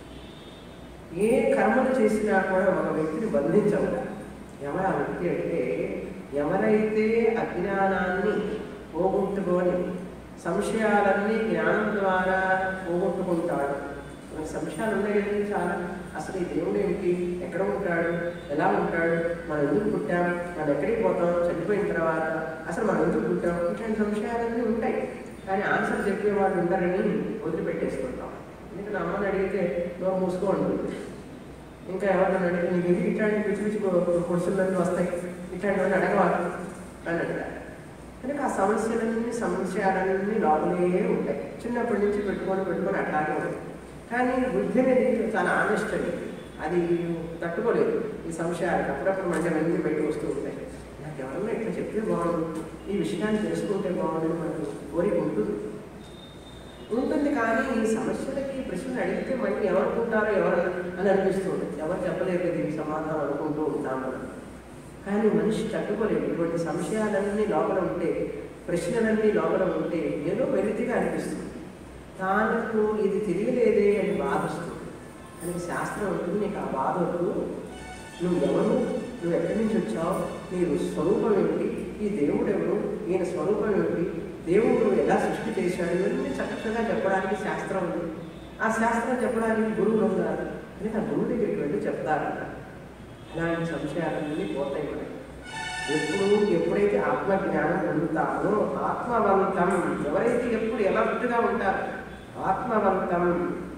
ఏ కర్మలు చేసినా కూడా ఒక వ్యక్తిని బంధించవు ఎవరు ఆ వ్యక్తి అంటే ఎవరైతే అజ్ఞానాన్ని పోగొట్టుకొని సంశయాలన్నీ జ్ఞానం ద్వారా పోగొట్టుకుంటాడు మనకు సంశయాలు ఉన్నాయి కదండి చాలా అసలు ఈ దేవుడు ఏంటి ఎక్కడ ఉంటాడు ఎలా ఉంటాడు మనం ఎందుకు పుట్టాం మనం ఎక్కడికి పోతాం చనిపోయిన తర్వాత అసలు మనం ఎందుకు పుట్టాం ఇట్లాంటి సంశయాలన్నీ ఉంటాయి కానీ ఆన్సర్ చెప్పే వాళ్ళు ఉండరని వదిలిపెట్టేసుకుంటాం ఎందుకంటే అమ్మని అడిగితే నువ్వు మూసుకోండి ఇంకా ఎవరిని అడిగితే నీకు ఎందుకు ఇట్లాంటి పిచ్చి పిచ్చి పొడుసులన్నీ వస్తాయి ఇట్లాంటివన్నీ అడగవాలి అని అంటారు కనుక ఆ సమస్యలన్నీ సంశయాలన్నీ లోపలే ఉంటాయి చిన్నప్పటి నుంచి పెట్టుకొని పెట్టుకొని అట్లాగే ఉంటాయి కానీ బుద్ధి అనేది చాలా ఆనెస్ట్ అండి అది తట్టుకోలేదు ఈ సంశయాలకు అప్పుడప్పుడు మంచి మంది బయటకు వస్తూ ఉంటాయి నాకు ఎవరన్నా ఇట్లా చెప్తే బాగుండు ఈ విషయాన్ని తెలుసుకుంటే బాగుండు మనకు కోరిక ఉంటుంది ఉంటుంది కానీ ఈ సమస్యలకి ఈ ప్రశ్నలు అడిగితే మళ్ళీ ఎవరుకుంటారో ఎవరు అని అనిపిస్తుంది ఎవరు చెప్పలేరు దీనికి సమాధానం అనుకుంటూ ఉంటాం మనం కానీ మనిషి తట్టుకోలేడు ఇటువంటి సంశయాలన్నీ లోపల ఉంటే ప్రశ్నలన్నీ లోపల ఉంటే ఏదో వెలితిగా అనిపిస్తుంది తానుకు ఇది తెలియలేదే అని బాధిస్తుంది అని శాస్త్రం ఉంటుంది నీకు ఆ బాధ వద్దు నువ్వు ఎవరు నువ్వు ఎక్కడి నుంచి వచ్చావు నీ స్వరూపం ఏమిటి ఈ దేవుడు ఎవరు ఈయన స్వరూపం ఏమిటి దేవుడు ఎలా సృష్టి చేశాడు ఇవన్నీ చక్కగా చెప్పడానికి శాస్త్రం ఉంది ఆ శాస్త్రం చెప్పడానికి గురువులు ఉన్నారు అని ఆ గురువు దగ్గరికి వెళ్ళి చెప్తారంట అలాంటి సంశయాలన్నీ పోతాయి మనకి ఎప్పుడు ఎప్పుడైతే ఆత్మజ్ఞానం పొందుతారో ఆత్మవంతం ఎవరైతే ఎప్పుడు ఎలర్ట్గా ఉంటారో ఆత్మవంతం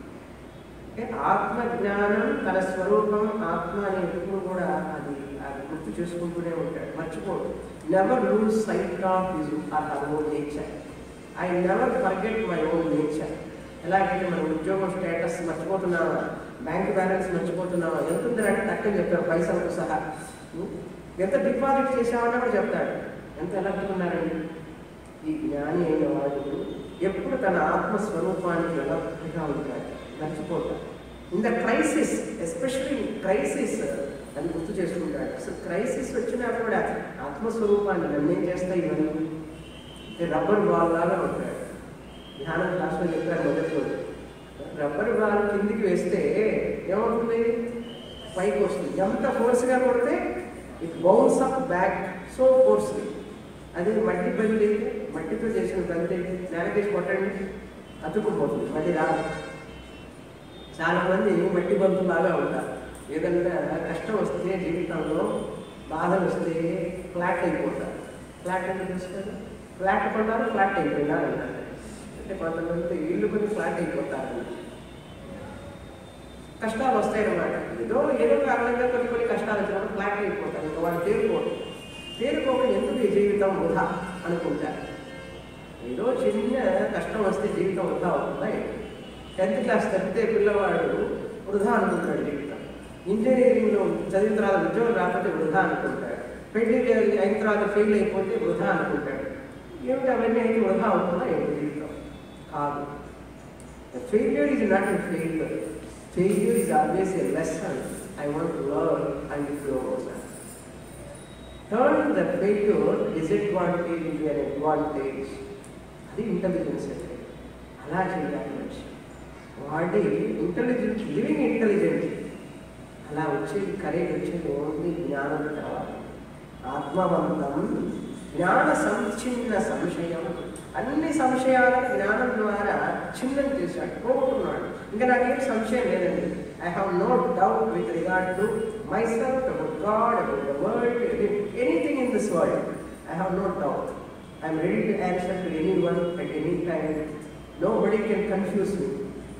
అంటే ఆత్మజ్ఞానం తన స్వరూపం ఆత్మ అని ఎప్పుడు కూడా అది అది గుర్తు చేసుకుంటూనే ఉంటాడు మర్చిపోడు never lose sight of his or her own nature I never forget my own nature ఎలాగైతే మనం ఉద్యోగం స్టేటస్ మర్చిపోతున్నావా బ్యాంక్ బ్యాలెన్స్ మర్చిపోతున్నావా ఎంత ఉందంటే తక్కువ చెప్తారు పైసలతో సహా ఉం? ఎంత డిపాజిట్ చేసామని కూడా చెప్తాడు ఎంత ఎలా పెట్టుకున్నారండి ఈ జ్ఞాని అయిన వాడు ఎప్పుడు తన ఆత్మస్వరూపానికి వెలగా ఉంటాడు మర్చిపోతాడు in the crisis especially crisis అది గుర్తు చేసుకుంటాడు అసలు క్రైసిస్ వచ్చినా కూడా ఆత్మస్వరూపాన్ని నన్నేం చేస్తాయి ఇవన్నీ అంటే రబ్బర్ బాల్ లాగా ఉంటాడు ధ్యానం క్లాస్లో చెప్పారు మొదటి రోజు రబ్బర్ బాల్ కిందికి వేస్తే ఏమవుతుంది పైకి వస్తుంది ఎంత ఫోర్స్గా కొడితే it bounce up back so forcely అది మట్టి బండి అయితే మట్టితో చేసిన బండి అయితే నేలకేసి కొట్టండి అతుక్కుపోతుంది మళ్ళీ రాదు చాలా మంది మట్టి బంతు బాగా ఉంటారు ఏదన్నా కష్టం వస్తే జీవితంలో బాధలు వస్తే ఫ్లాట్ అయిపోతారు ఫ్లాట్ అంటే తెలుసుకోండి ఫ్లాట్ కొన్నారు ఫ్లాట్ అయిపోయినారు అన్నారు అంటే కొంతమంది ఇల్లు కొని ఫ్లాట్ అయిపోతారు కష్టాలు వస్తాయి అన్నమాట ఏదో ఏదో కారణంగా కొన్ని కొన్ని కష్టాలు వచ్చినప్పుడు ఫ్లాట్ అయిపోతారు ఇంకా వాళ్ళు తేరుకోరు తేరుకోక ఎందుకు ఈ జీవితం వృధా అనుకుంటారు ఏదో చిన్న కష్టం వస్తే జీవితం వృధా అవుతుందా టెన్త్ క్లాస్ తప్పితే పిల్లవాడు వృధా అనుకుంటాడు జీవితం ఇంజనీరింగ్లో చదివిన తర్వాత ఉద్యోగం రాకపోతే వృధా అనుకుంటాడు పెళ్లి అయిన తర్వాత ఫెయిల్ అయిపోతే వృధా అనుకుంటాడు ఏమిటి అవన్నీ అయితే వృధా అవుతుందా ఏమిటి జీవితం కాదు failure is not a failure failure is always a lesson I want learn and grow turn the failure disadvantage into an advantage అది ఇంటెలిజెన్స్ అంటే అలా చేయాలి మనిషి వాడి ఇంటెలిజెన్స్ లివింగ్ ఇంటెలిజెన్స్ అలా వచ్చేది కరేజ్ వచ్చేది ఓన్లీ జ్ఞానం తర్వాత ఆత్మవంతం జ్ఞాన సంచిన్న సంశయం అన్ని సంశయాలను జ్ఞానం ద్వారా చిన్నం చేశాడు పోగొట్టున్నాడు ఇంకా నాకేం సంశయం లేదండి I have no doubt with regard to myself about God about the world anything in this world I have no doubt I'm ready to answer to anyone at any time nobody can confuse me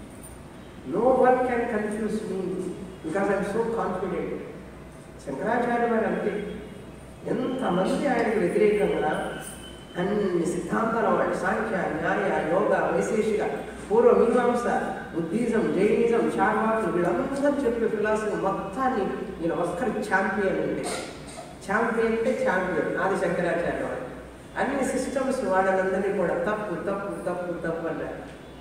no one can confuse me because I'm so confident Shankaracharya వారు అంతే ఎంతమంది ఆయనకు వ్యతిరేకంగా అన్ని సిద్ధాంతాల వాళ్ళు సాంఖ్య న్యాయ యోగ వైశేషిక పూర్వ మీమాంస బుద్ధిజం జైనిజం చార్వాకులు వీళ్ళందరూ చెప్పే ఫిలాసఫీ మొత్తాన్ని ఈయన ఒక్కరి ఛాంపియన్ అంటే ఛాంపియన్ అంటే ఛాంపియన్ ఆది శంకరాచార్య వారు అన్ని సిస్టమ్స్ వాళ్ళందరినీ కూడా తప్పు తప్పు తప్పు తప్పు అన్నారు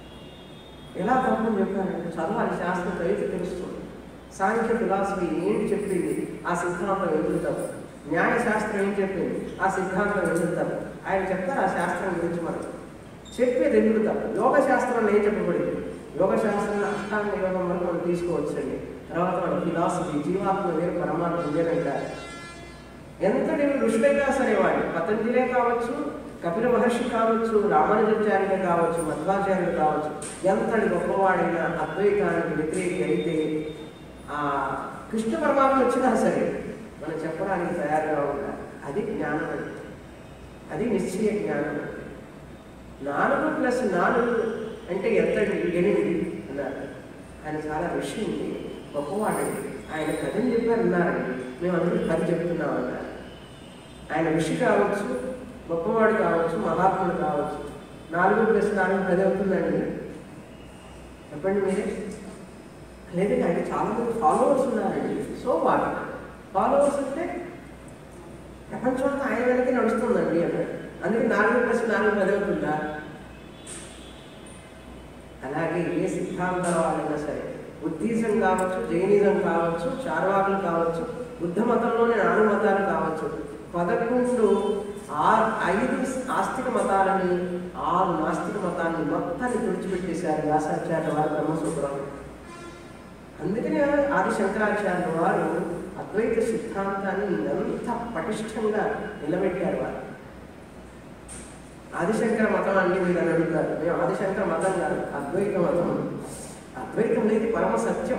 ఎలా తప్పు అని చెప్పారంటే చదవాలి శాస్త్రం చదివితే తెలుస్తుంది సాంఖ్య ఫిలాసఫీ ఏంటి చెప్పింది ఆ సిద్ధాంతం ఎందుకు తప్పు న్యాయశాస్త్రం ఏం చెప్పింది ఆ సిద్ధాంతం ఎందుకు తప్పు ఆయన చెప్తారు ఆ శాస్త్రం గురించి మనం చెప్పేది ఎందుకు తప్పు యోగ శాస్త్రంలో ఏం చెప్పబడింది యోగ శాస్త్రంలో అష్టాంగ యోగం వరకు మనం తీసుకోవచ్చండి తర్వాత మన ఫిలాసఫీ జీవాత్మ వేరు పరమాత్మ వేరంటారు ఎంతటి ఋషులైనా సరే వాళ్ళు పతంజలే కావచ్చు కపిల మహర్షి కావచ్చు రామానుజాచార్యులే కావచ్చు మధ్వాచార్యులు కావచ్చు ఎంతటి గొప్పవాడైనా అద్వైతానికి వ్యతిరేకి అయితే ఆ కృష్ణ పరమాత్మ వచ్చినా సరే మనం చెప్పడానికి తయారుగా ఉండాలి అది జ్ఞానం అంటే అది నిశ్చయ జ్ఞానం అంటే నాలుగు ప్లస్ నాలుగు అంటే ఎంత ఎనిమిది అన్నారు ఆయన చాలా విషయం గొప్పవాడండి ఆయన కథని చెప్పారు అన్నారండి మేము అందరూ పది చెప్తున్నాం అన్నారు ఆయన ఋషి కావచ్చు గొప్పవాడు కావచ్చు మహాత్ముడు కావచ్చు నాలుగు ప్లస్ నాలుగు పది అవుతుందండి చెప్పండి మీరే లేదండి ఆయన చాలా మంది ఫాలోవర్స్ ఉన్నారండి సో వాడు ఫాలోవర్స్ అంటే ప్రపంచం అంతా ఆయన వెనక నడుస్తుందండి అన్నాడు అందుకే నాలుగు ప్లస్ నాలుగు పది అవుతుందా అలాగే ఏ సిద్ధాంతాల వాళ్ళైనా సరే బుద్ధిజం కావచ్చు జైనిజం కావచ్చు చార్వాకులు కావచ్చు బుద్ధ మతంలోని నాలుగు మతాలు కావచ్చు పదకొండు ఆరు ఐదు ఆస్తిక మతాలని ఆరు నాస్తిక మతాన్ని మొత్తాన్ని తుడిచిపెట్టేశారు వ్యాసాచార్య వారు బ్రహ్మసూత్రం అందుకనే ఆది శంకరాచార్య వారు అద్వైత సిద్ధాంతాన్ని ఎంత పటిష్టంగా నిలబెట్టారు వారు ఆదిశంకర మతం అండి మీరు అని అడుగుతారు మేము ఆదిశంకర మతం కాదు అద్వైత మతం అద్వైతం అనేది పరమ సత్యం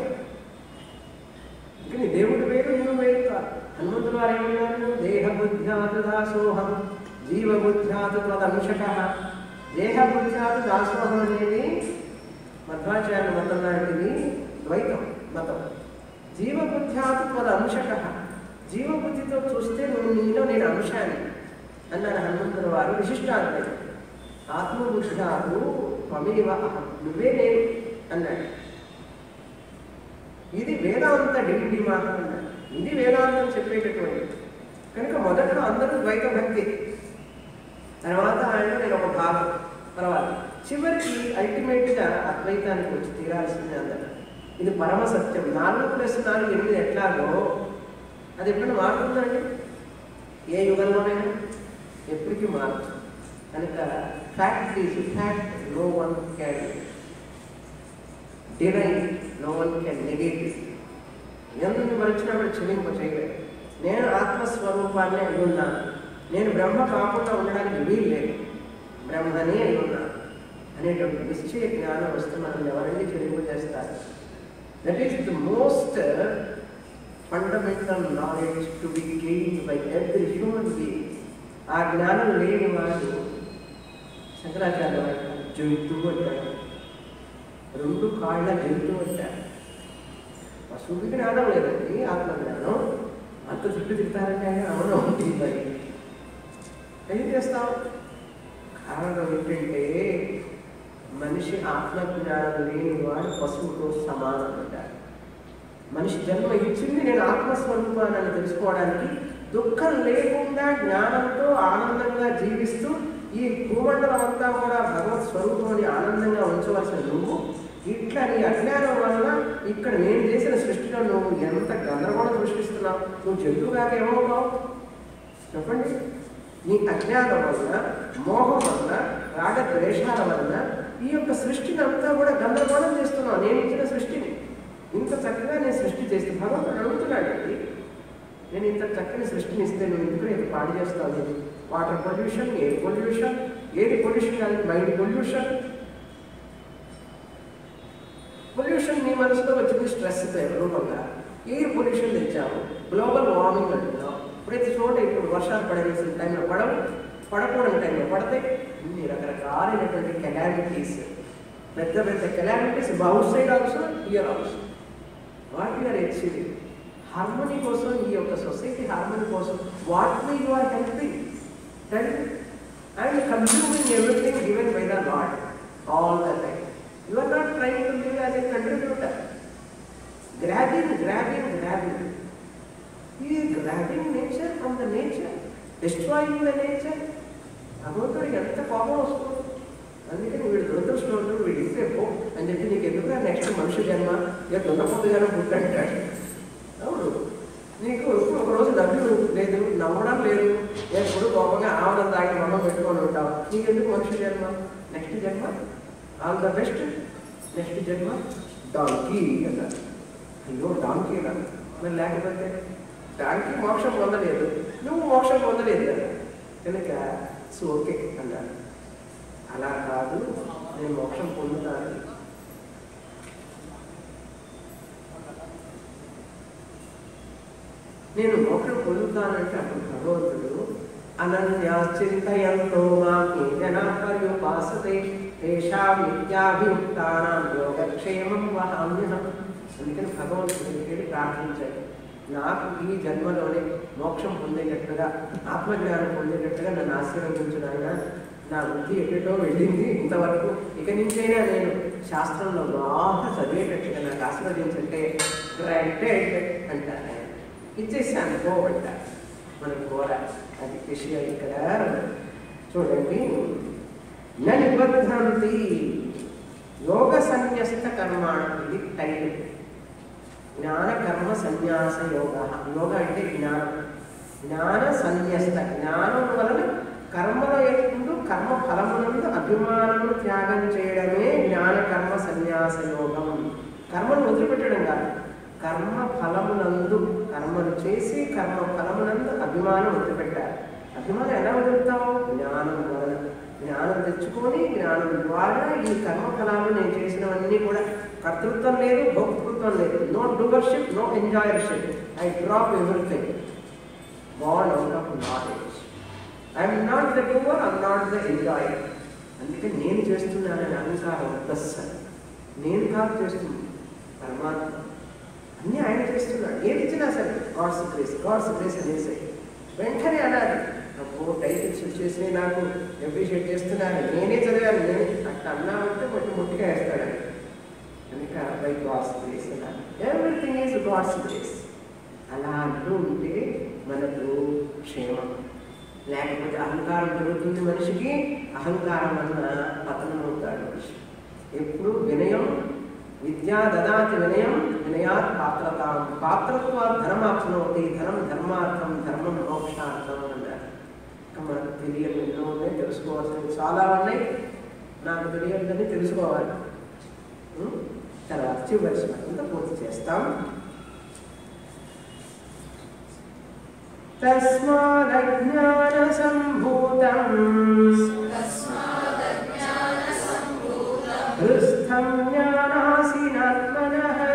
కానీ దేవుడు వేరు నేను వేరు కాదు హనుమంతుడు వారు ఏమన్నారు దేహ బుద్ధ్యాతు దాసోహం జీవ బుద్ధ్యాతు తదంశక దేహ బుద్ధ్యాతు దాసోహం అనేది మధ్వాచార్య మతం లాంటిది ద్వైతం మతం జీవ బుద్ధ్యాతు తదంశక జీవబుద్ధితో చూస్తే నువ్వు నీలో నేను అంశాన్ని అన్నారు హనుమంతుల వారు విశిష్టాద్వైతం ఆత్మబుద్ధాలు త్వమేవ అహం నువ్వే నేను అన్నాడు ఇది వేదాంత డిగ్రీ మాట అన్నాడు ఇది వేదాంతం చెప్పేటటువంటి కనుక మొదట అందరూ ద్వైత భక్తి తర్వాత ఆయన నేను ఒక భాగం తర్వాత చివరికి అల్టిమేట్గా అద్వైతానికి వచ్చి తీరాల్సిందే అందరూ ఇది పరమ సత్యం నాలుగు ప్లస్ నాలుగు ఎనిమిది ఎట్లాగో అది ఎప్పుడైనా మారుతుందండి ఏ యుగంలోనైనా ఎప్పటికీ మారుతుంది కనుక fact is fact no one can deny no one can negative ఎందుకు మరిచినప్పుడు చెల్లింపు చేయలేదు నేను ఆత్మస్వరూపాన్ని అయి ఉన్నాను నేను బ్రహ్మ కాకుండా ఉండడానికి వీలు లేదు బ్రహ్మనే అయి ఉన్నాను అనేటువంటి నిశ్చయ జ్ఞానం వస్తున్నది ఎవరండి చెల్లింపు చేస్తారు that is the most fundamental knowledge to be gain by every human being ఆ జ్ఞానం లేని వాడు శంకరాచార్య వాడు జంతువు అంటాడు రెండు కాళ్ళ జంతువు అంటాడు పశువుకి జ్ఞానం లేదండి ఆత్మజ్ఞానం అంత చుట్టూ తిరుగుతారంటే ఆయన అవును ఉంటుంది మరి ఏం చేస్తాం కారణం ఏంటంటే మనిషి ఆత్మజ్ఞానం లేని వాడు పశువుతో సమానం అంటారు మనిషి జన్మ ఇచ్చింది నేను ఆత్మస్వరూపాన్ని తెలుసుకోవడానికి దుఃఖం లేకుండా జ్ఞానంతో ఆనందంగా జీవిస్తూ ఈ భూమండలం అంతా కూడా భగవత్ స్వరూపం అని ఆనందంగా ఉంచవలసిన నువ్వు ఇట్లా నీ అజ్ఞానం వల్ల ఇక్కడ నేను చేసిన సృష్టిలో నువ్వు ఎంత గందరగోళం సృష్టిస్తున్నావు నువ్వు జంతువుగాక ఏమవుతావు చెప్పండి నీ అజ్ఞానం వలన మోహం వలన రాగద్వేషాల వలన ఈ యొక్క సృష్టిని అంతా కూడా గందరగోళం చేస్తున్నావు నేను ఇచ్చిన సృష్టిని ఇంత చక్కగా నేను సృష్టి చేస్తే భగవంతుడు అడుగుతున్నాడండి నేను ఇంత చక్కని సృష్టిని ఇస్తే నువ్వు ఎందుకు ఇంత పాడు చేస్తావు ఇది వాటర్ పొల్యూషన్ ఎయిర్ పొల్యూషన్ ఏది పొల్యూషన్ కాదు మైండ్ పొల్యూషన్ పొల్యూషన్ నీ మనసులో వచ్చింది స్ట్రెస్ రూపంగా ఎయిర్ పొల్యూషన్ తెచ్చాము గ్లోబల్ వార్మింగ్ అంటున్నాం ప్రతి చోట ఇప్పుడు వర్షాలు పడవలసిన టైంలో పడవు పడకూడని టైంలో పడతాయి ఇన్ని రకరకాలైనటువంటి కెలామిటీస్ పెద్ద పెద్ద calamities outside also year also what you're experience harmony కోసం ఈ యొక్క సొసైటీ హార్మోనీ కోసం what way you are helping and consuming everything given by the lord all the time you are not trying to live as a contributor grabbing grabbing grabbing ఈ grabbing nature from the nature destroying the nature భగవంతుడికి ఎంత కోపం వస్తుంది అందుకని వీడు దురదృష్టం వీడు ఇస్తే పో అని చెప్పి నీకు ఎందుకు నెక్స్ట్ మనిషి జన్మ ఇక దున్నపోతు జనం పుట్టంటాడు అవును నీకు ఒక రోజు డబ్బులు లేదు నవ్వడం లేదు ఎప్పుడు కోపంగా ఆవడం తాగి మమ్మ పెట్టుకొని ఉంటావు నీకెందుకు మనిషి జన్మ నెక్స్ట్ జన్మ ఆల్ ద బెస్ట్ నెక్స్ట్ జన్మ డాంకీ అన్నారు అయ్యో డాంకీ అన్నారు మరి లేకపోతే డాంకీ మోక్షం పొందలేదు నువ్వు మోక్షం పొందలేదు కదా కనుక సో ఓకే అన్నారు అలా కాదు నేను మోక్షం పొందుతాను నేను మోక్షం పొందుతానంటే అప్పుడు భగవంతుడు అనన్యాశ్చింతయంతో మాకి జనా పర్యుపాసతే తేషాం నిత్యాభియుక్తానాం యోగక్షేమం వహామ్యహం అందుకని భగవంతుడి దగ్గరికి ప్రార్థించాడు నాకు ఈ జన్మలోనే మోక్షం పొందేటట్టుగా ఆత్మజ్ఞానం పొందేటట్టుగా నన్ను ఆశీర్వదించు నాయన నా బుద్ధి ఎక్కడో వెళ్ళింది ఇంతవరకు ఇక నుంచైనా నేను శాస్త్రంలో బాగా చదివేటట్టుగా నాకు ఆశీర్వదించంటే గ్రాంటెడ్ అంటారు ఆయన ఇచ్చేసాను గో అంటారు మన గోర అది విషయం ఇక్కడ చూడండి న నిబద్ధంతి యోగ సన్యస్త కర్మాణ ఇది టైటిల్ జ్ఞాన కర్మ సన్యాస యోగ యోగ అంటే జ్ఞానం జ్ఞాన సన్యస్త జ్ఞానం వలన కర్మల ఎందు కర్మ ఫలమునందు అభిమానమును త్యాగం చేయడమే జ్ఞాన కర్మ సన్యాస యోగం కర్మను వదిలిపెట్టడం కాదు కర్మ ఫలమునందు కర్మలు చేసి కర్మ ఫలమునందు అభిమానం వదిలిపెట్టాలి అభిమానం ఎలా వదులుతావు జ్ఞానం వలన జ్ఞానం తెచ్చుకొని జ్ఞానం ద్వారా ఈ కర్మ ఫలాలు నేను చేసినవన్నీ కూడా కర్తృత్వం లేదు భోక్తృత్వం లేదు no doership no enjoyership I drop everything born out of knowledge I'm not the doer I'm not the enjoyer అందుకే నేను చేస్తున్నానని అహంకారం వద్దస్సలు నేను కాదు చేస్తుంది పరమాత్మ అన్నీ ఆయన చేస్తున్నాడు ఏది ఇచ్చినా సరే గాడ్స్ గ్రేస్ గాడ్స్ గ్రేస్ అనేసి వెంటనే అనాలి అబ్బో టైటిల్స్ వచ్చేసి నాకు అప్రిషియేట్ చేస్తున్నాను నేనే చదివాను నేను అట్లా అన్నామంటే మొట్టి ముట్టిగా వేస్తాడు ఆయన. కనుక బై గాడ్స్ గ్రేస్ అన్నారు ఎవ్రీథింగ్ ఈజ్ గాడ్స్ గ్రేస్ అలా అంటూ ఉంటే మనకు క్షేమం లేకపోతే అహంకారం పెరుగుతుంది మనిషికి అహంకారం వలన పతనం అవుతాడు మనిషి ఎప్పుడు వినయం విద్యా దదాతి వినయం వినయాత్ పాత్రత పాత్రత్వ ధర్మాప్నోతి ధనం ధర్మార్థం ధర్మం మోక్షార్థం అన్నారు ఇంకా మనకు తెలియని ఎన్నో ఉన్నాయి తెలుసుకోవాల్సినవి చాలా ఉన్నాయి నాకు తెలియదని తెలుసుకోవాలి ఉం? తర్వాత చివరి శ్లోకంతో పూర్తి చేస్తాం तस्मादज्ञानसम्भूतम् हृस्थं ज्ञानासिनात्मनः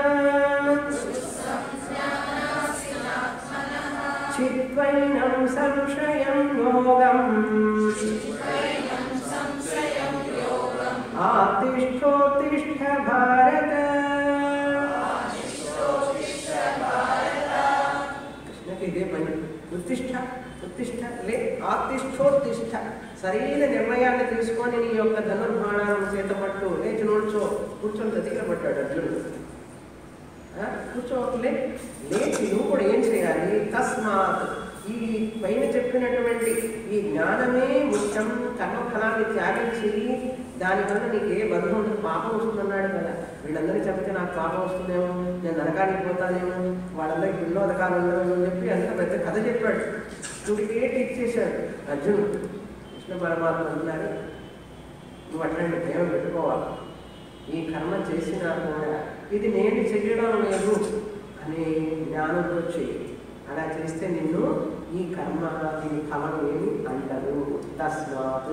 चित्वैनं संशयं योगम् आतिष्ठोत्तिष्ठ भारत కృష్ణకి ఇదే పని ఉత్తిష్ట ఉత్తిష్ట లే ఆతిష్ఠోత్తిష్ట సరైన నిర్ణయాన్ని తీసుకొని నీ యొక్క ధనుర్బాణాలను చేత పట్టు లేచి నోడ్చో కూర్చొని దగ్గర పట్టాడు అర్జునుడు ఆ, కూర్చోవట్లే లేచి నువ్వు కూడా ఏం చేయాలి తస్మాత్ ఈ పైన చెప్పినటువంటి ఈ జ్ఞానమే ముఖ్యం కర్మఫలాన్ని త్యాగం చెయ్యి దానివల్ల నీకు ఏ బంధం ఉండదు పాపం వస్తుందన్నాడు కదా వీళ్ళందరికీ చెప్తే నాకు పాపం వస్తుందేమో నేను నరకానికి పోతానేమో వాళ్ళందరికీ వినోదకాలు ఉండదేమో అని చెప్పి అంత పెద్ద కథ చెప్పాడు నువ్వుకే ఇచ్చేశాడు అర్జునుడు కృష్ణ పరమాత్మ అంటున్నారు నువ్వు అట్లాంటి భయం పెట్టుకోవాలి ఈ కర్మ చేసినా కూడా ఇది నేను చెయ్యడం లేదు అనే జ్ఞానంతో చెయ్యి అలా చేస్తే నిన్ను ఈ కర్మ దీని ఫలం ఏమి అంటారు తస్మాత్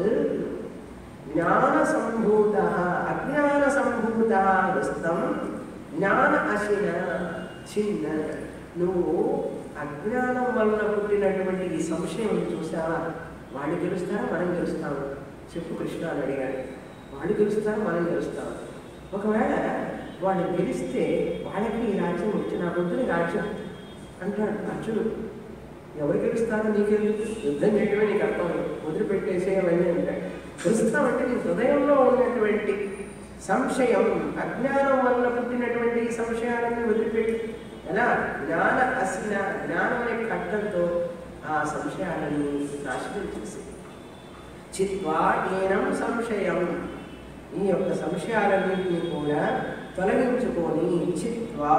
జ్ఞాన సంభూత అజ్ఞాన సంభూత వస్తం జ్ఞాన అశిన చిన్న నువ్వు అజ్ఞానం వలన పుట్టినటువంటి ఈ సంశయం చూసావా వాళ్ళు గెలుస్తారా మనం గెలుస్తాము చెప్పు కృష్ణ అని అడిగాడు వాళ్ళు గెలుస్తారా మనం గెలుస్తాము ఒకవేళ వాళ్ళు గెలిస్తే వాళ్ళకి ఈ రాజ్యం వచ్చి నా బుద్ధుని రాజ్యం అంటాడు అర్జునుడు ఎవరు గెలుస్తారో నీకే యుద్ధం చేయడమే నీకు అర్థం వదిలిపెట్టేసేయమని అంటాడు గెలుస్తామంటే నీ హృదయంలో ఉన్నటువంటి సంశయం అజ్ఞానం వల్ల పుట్టినటువంటి ఈ సంశయాలన్నీ వదిలిపెట్టి ఎలా జ్ఞాన అసిన జ్ఞానం అనే ఖడ్డంతో ఆ సంశయాలని నాశనం చేసి చిత్వా ఏనం సంశయం ఈ యొక్క సంశయాలన్నింటినీ కూడా తొలగించుకొని చిత్వా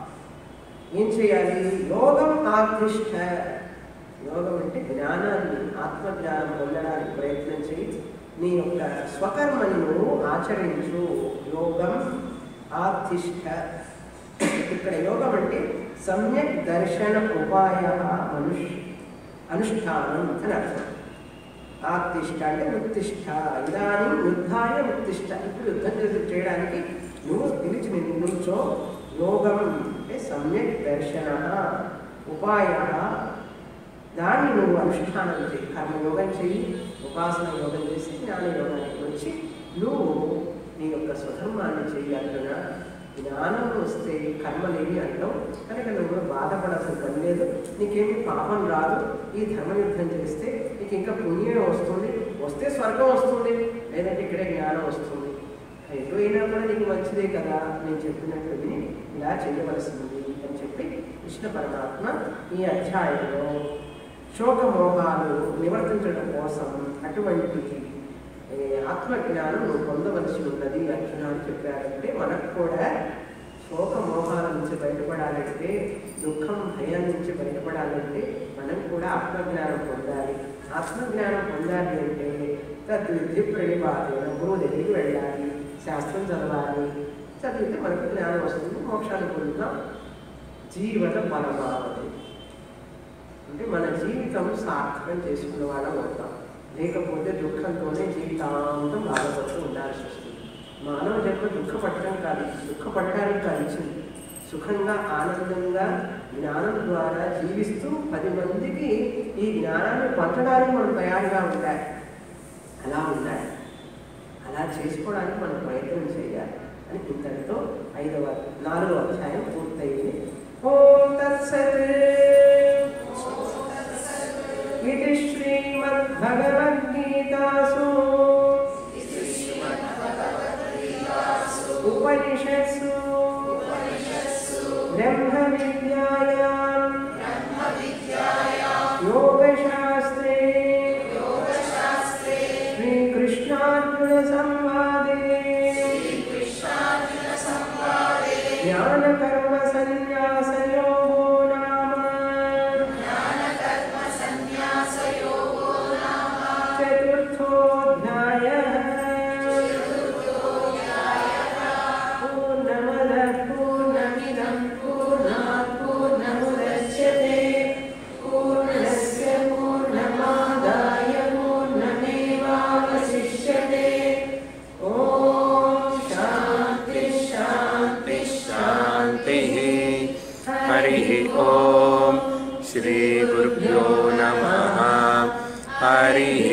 ఏం చేయాలి యోగం ఆకృష్ట యోగం అంటే జ్ఞానాన్ని ఆత్మజ్ఞానం పొందడానికి ప్రయత్నం చేయి నీ యొక్క స్వకర్మని నువ్వు ఆచరించు యోగం ఆతిష్ట ఇక్కడ యోగం అంటే సమ్యక్ దర్శన ఉపాయ మనుష్ అనుష్ఠానం అని అర్థం ఆత్తిష్ట అంటే ఉత్తిష్ట ఇదాని యుద్ధాయ ఉత్తిష్ట ఇప్పుడు యుద్ధం చేసి చేయడానికి నువ్వు పిలిచి నిల్చో యోగం అంటే సమ్యక్ దర్శన ఉపాయ దాన్ని నువ్వు అనుష్ఠానం చేయి కర్మయోగం చెయ్యి ఉపాసన యోగం చేసి జ్ఞాన యోగానికి వచ్చి నువ్వు నీ యొక్క స్వధర్మాన్ని చెయ్యాలన్నా జ్ఞానం వస్తే కర్మలేమి అంటావు కనుక నువ్వు బాధపడాల్సిన పని లేదు నీకేమి పాపం రాదు ఈ ధర్మయుద్ధం చేస్తే నీకు ఇంకా పుణ్యమే వస్తుంది వస్తే స్వర్గం వస్తుంది లేదంటే ఇక్కడే జ్ఞానం వస్తుంది ఎటు అయినా కూడా నీకు మంచిదే కదా నేను చెప్పినట్టు విని ఇలా చేయవలసింది అని చెప్పి కృష్ణ పరమాత్మ ఈ అధ్యాయంలో శోకమోహాలు నివర్తించడం కోసం అటువంటి ఏ, ఆత్మజ్ఞానం నువ్వు పొందవలసి ఉన్నది అర్జున అని చెప్పారంటే మనకు కూడా శోకమోహాల నుంచి బయటపడాలంటే దుఃఖం భయం నుంచి బయటపడాలంటే మనం కూడా ఆత్మజ్ఞానం పొందాలి ఆత్మజ్ఞానం పొందాలి అంటే తద్విద్య ప్రణిపాతైన గురువు దగ్గరికి వెళ్ళాలి శాస్త్రం చదవాలి చదివితే మనకు జ్ఞానం వస్తుంది మోక్షాన్ని పొందుతాం జీవన పరమావధి అంటే మన జీవితం సార్థకం చేసుకున్న వాళ్ళం అవుతాం లేకపోతే దుఃఖంతోనే జీవితాంతం బాధపడుతూ ఉండాల్సి వస్తుంది మానవ జన్మ దుఃఖపడటం కాదు దుఃఖపడటానికి కాదు ఇచ్చింది సుఖంగా ఆనందంగా జ్ఞానం ద్వారా జీవిస్తూ పది మందికి ఈ జ్ఞానాన్ని పంచడానికి మనం తయారుగా ఉండాలి అలా ఉండాలి అలా చేసుకోవడానికి మనం ప్రయత్నం చేయాలి అని ఇంతటితో ఐదవ నాలుగవ అధ్యాయం పూర్తయింది ॐ तत्सत् इति श्रीमद्भगवद्गीतासु उपनिषत्सु ब्रह्मविद्यायां योगशास्त्रे श्रीकृष्णार्जुनसंवादे ज्ञानकर्मसन्न्यासयोगो नाम चतुर्थोऽध्यायः पूर्णमदः पूर्णमिदं पूर्णात् पूर्णमुदच्यते पूर्णस्य पूर्णमादाय पूर्णमेवावशिष्यते ॐ शान्ति शान्ति शान्तिः हरिः ॐ श्रीगुरुभ्यो नमः हरिः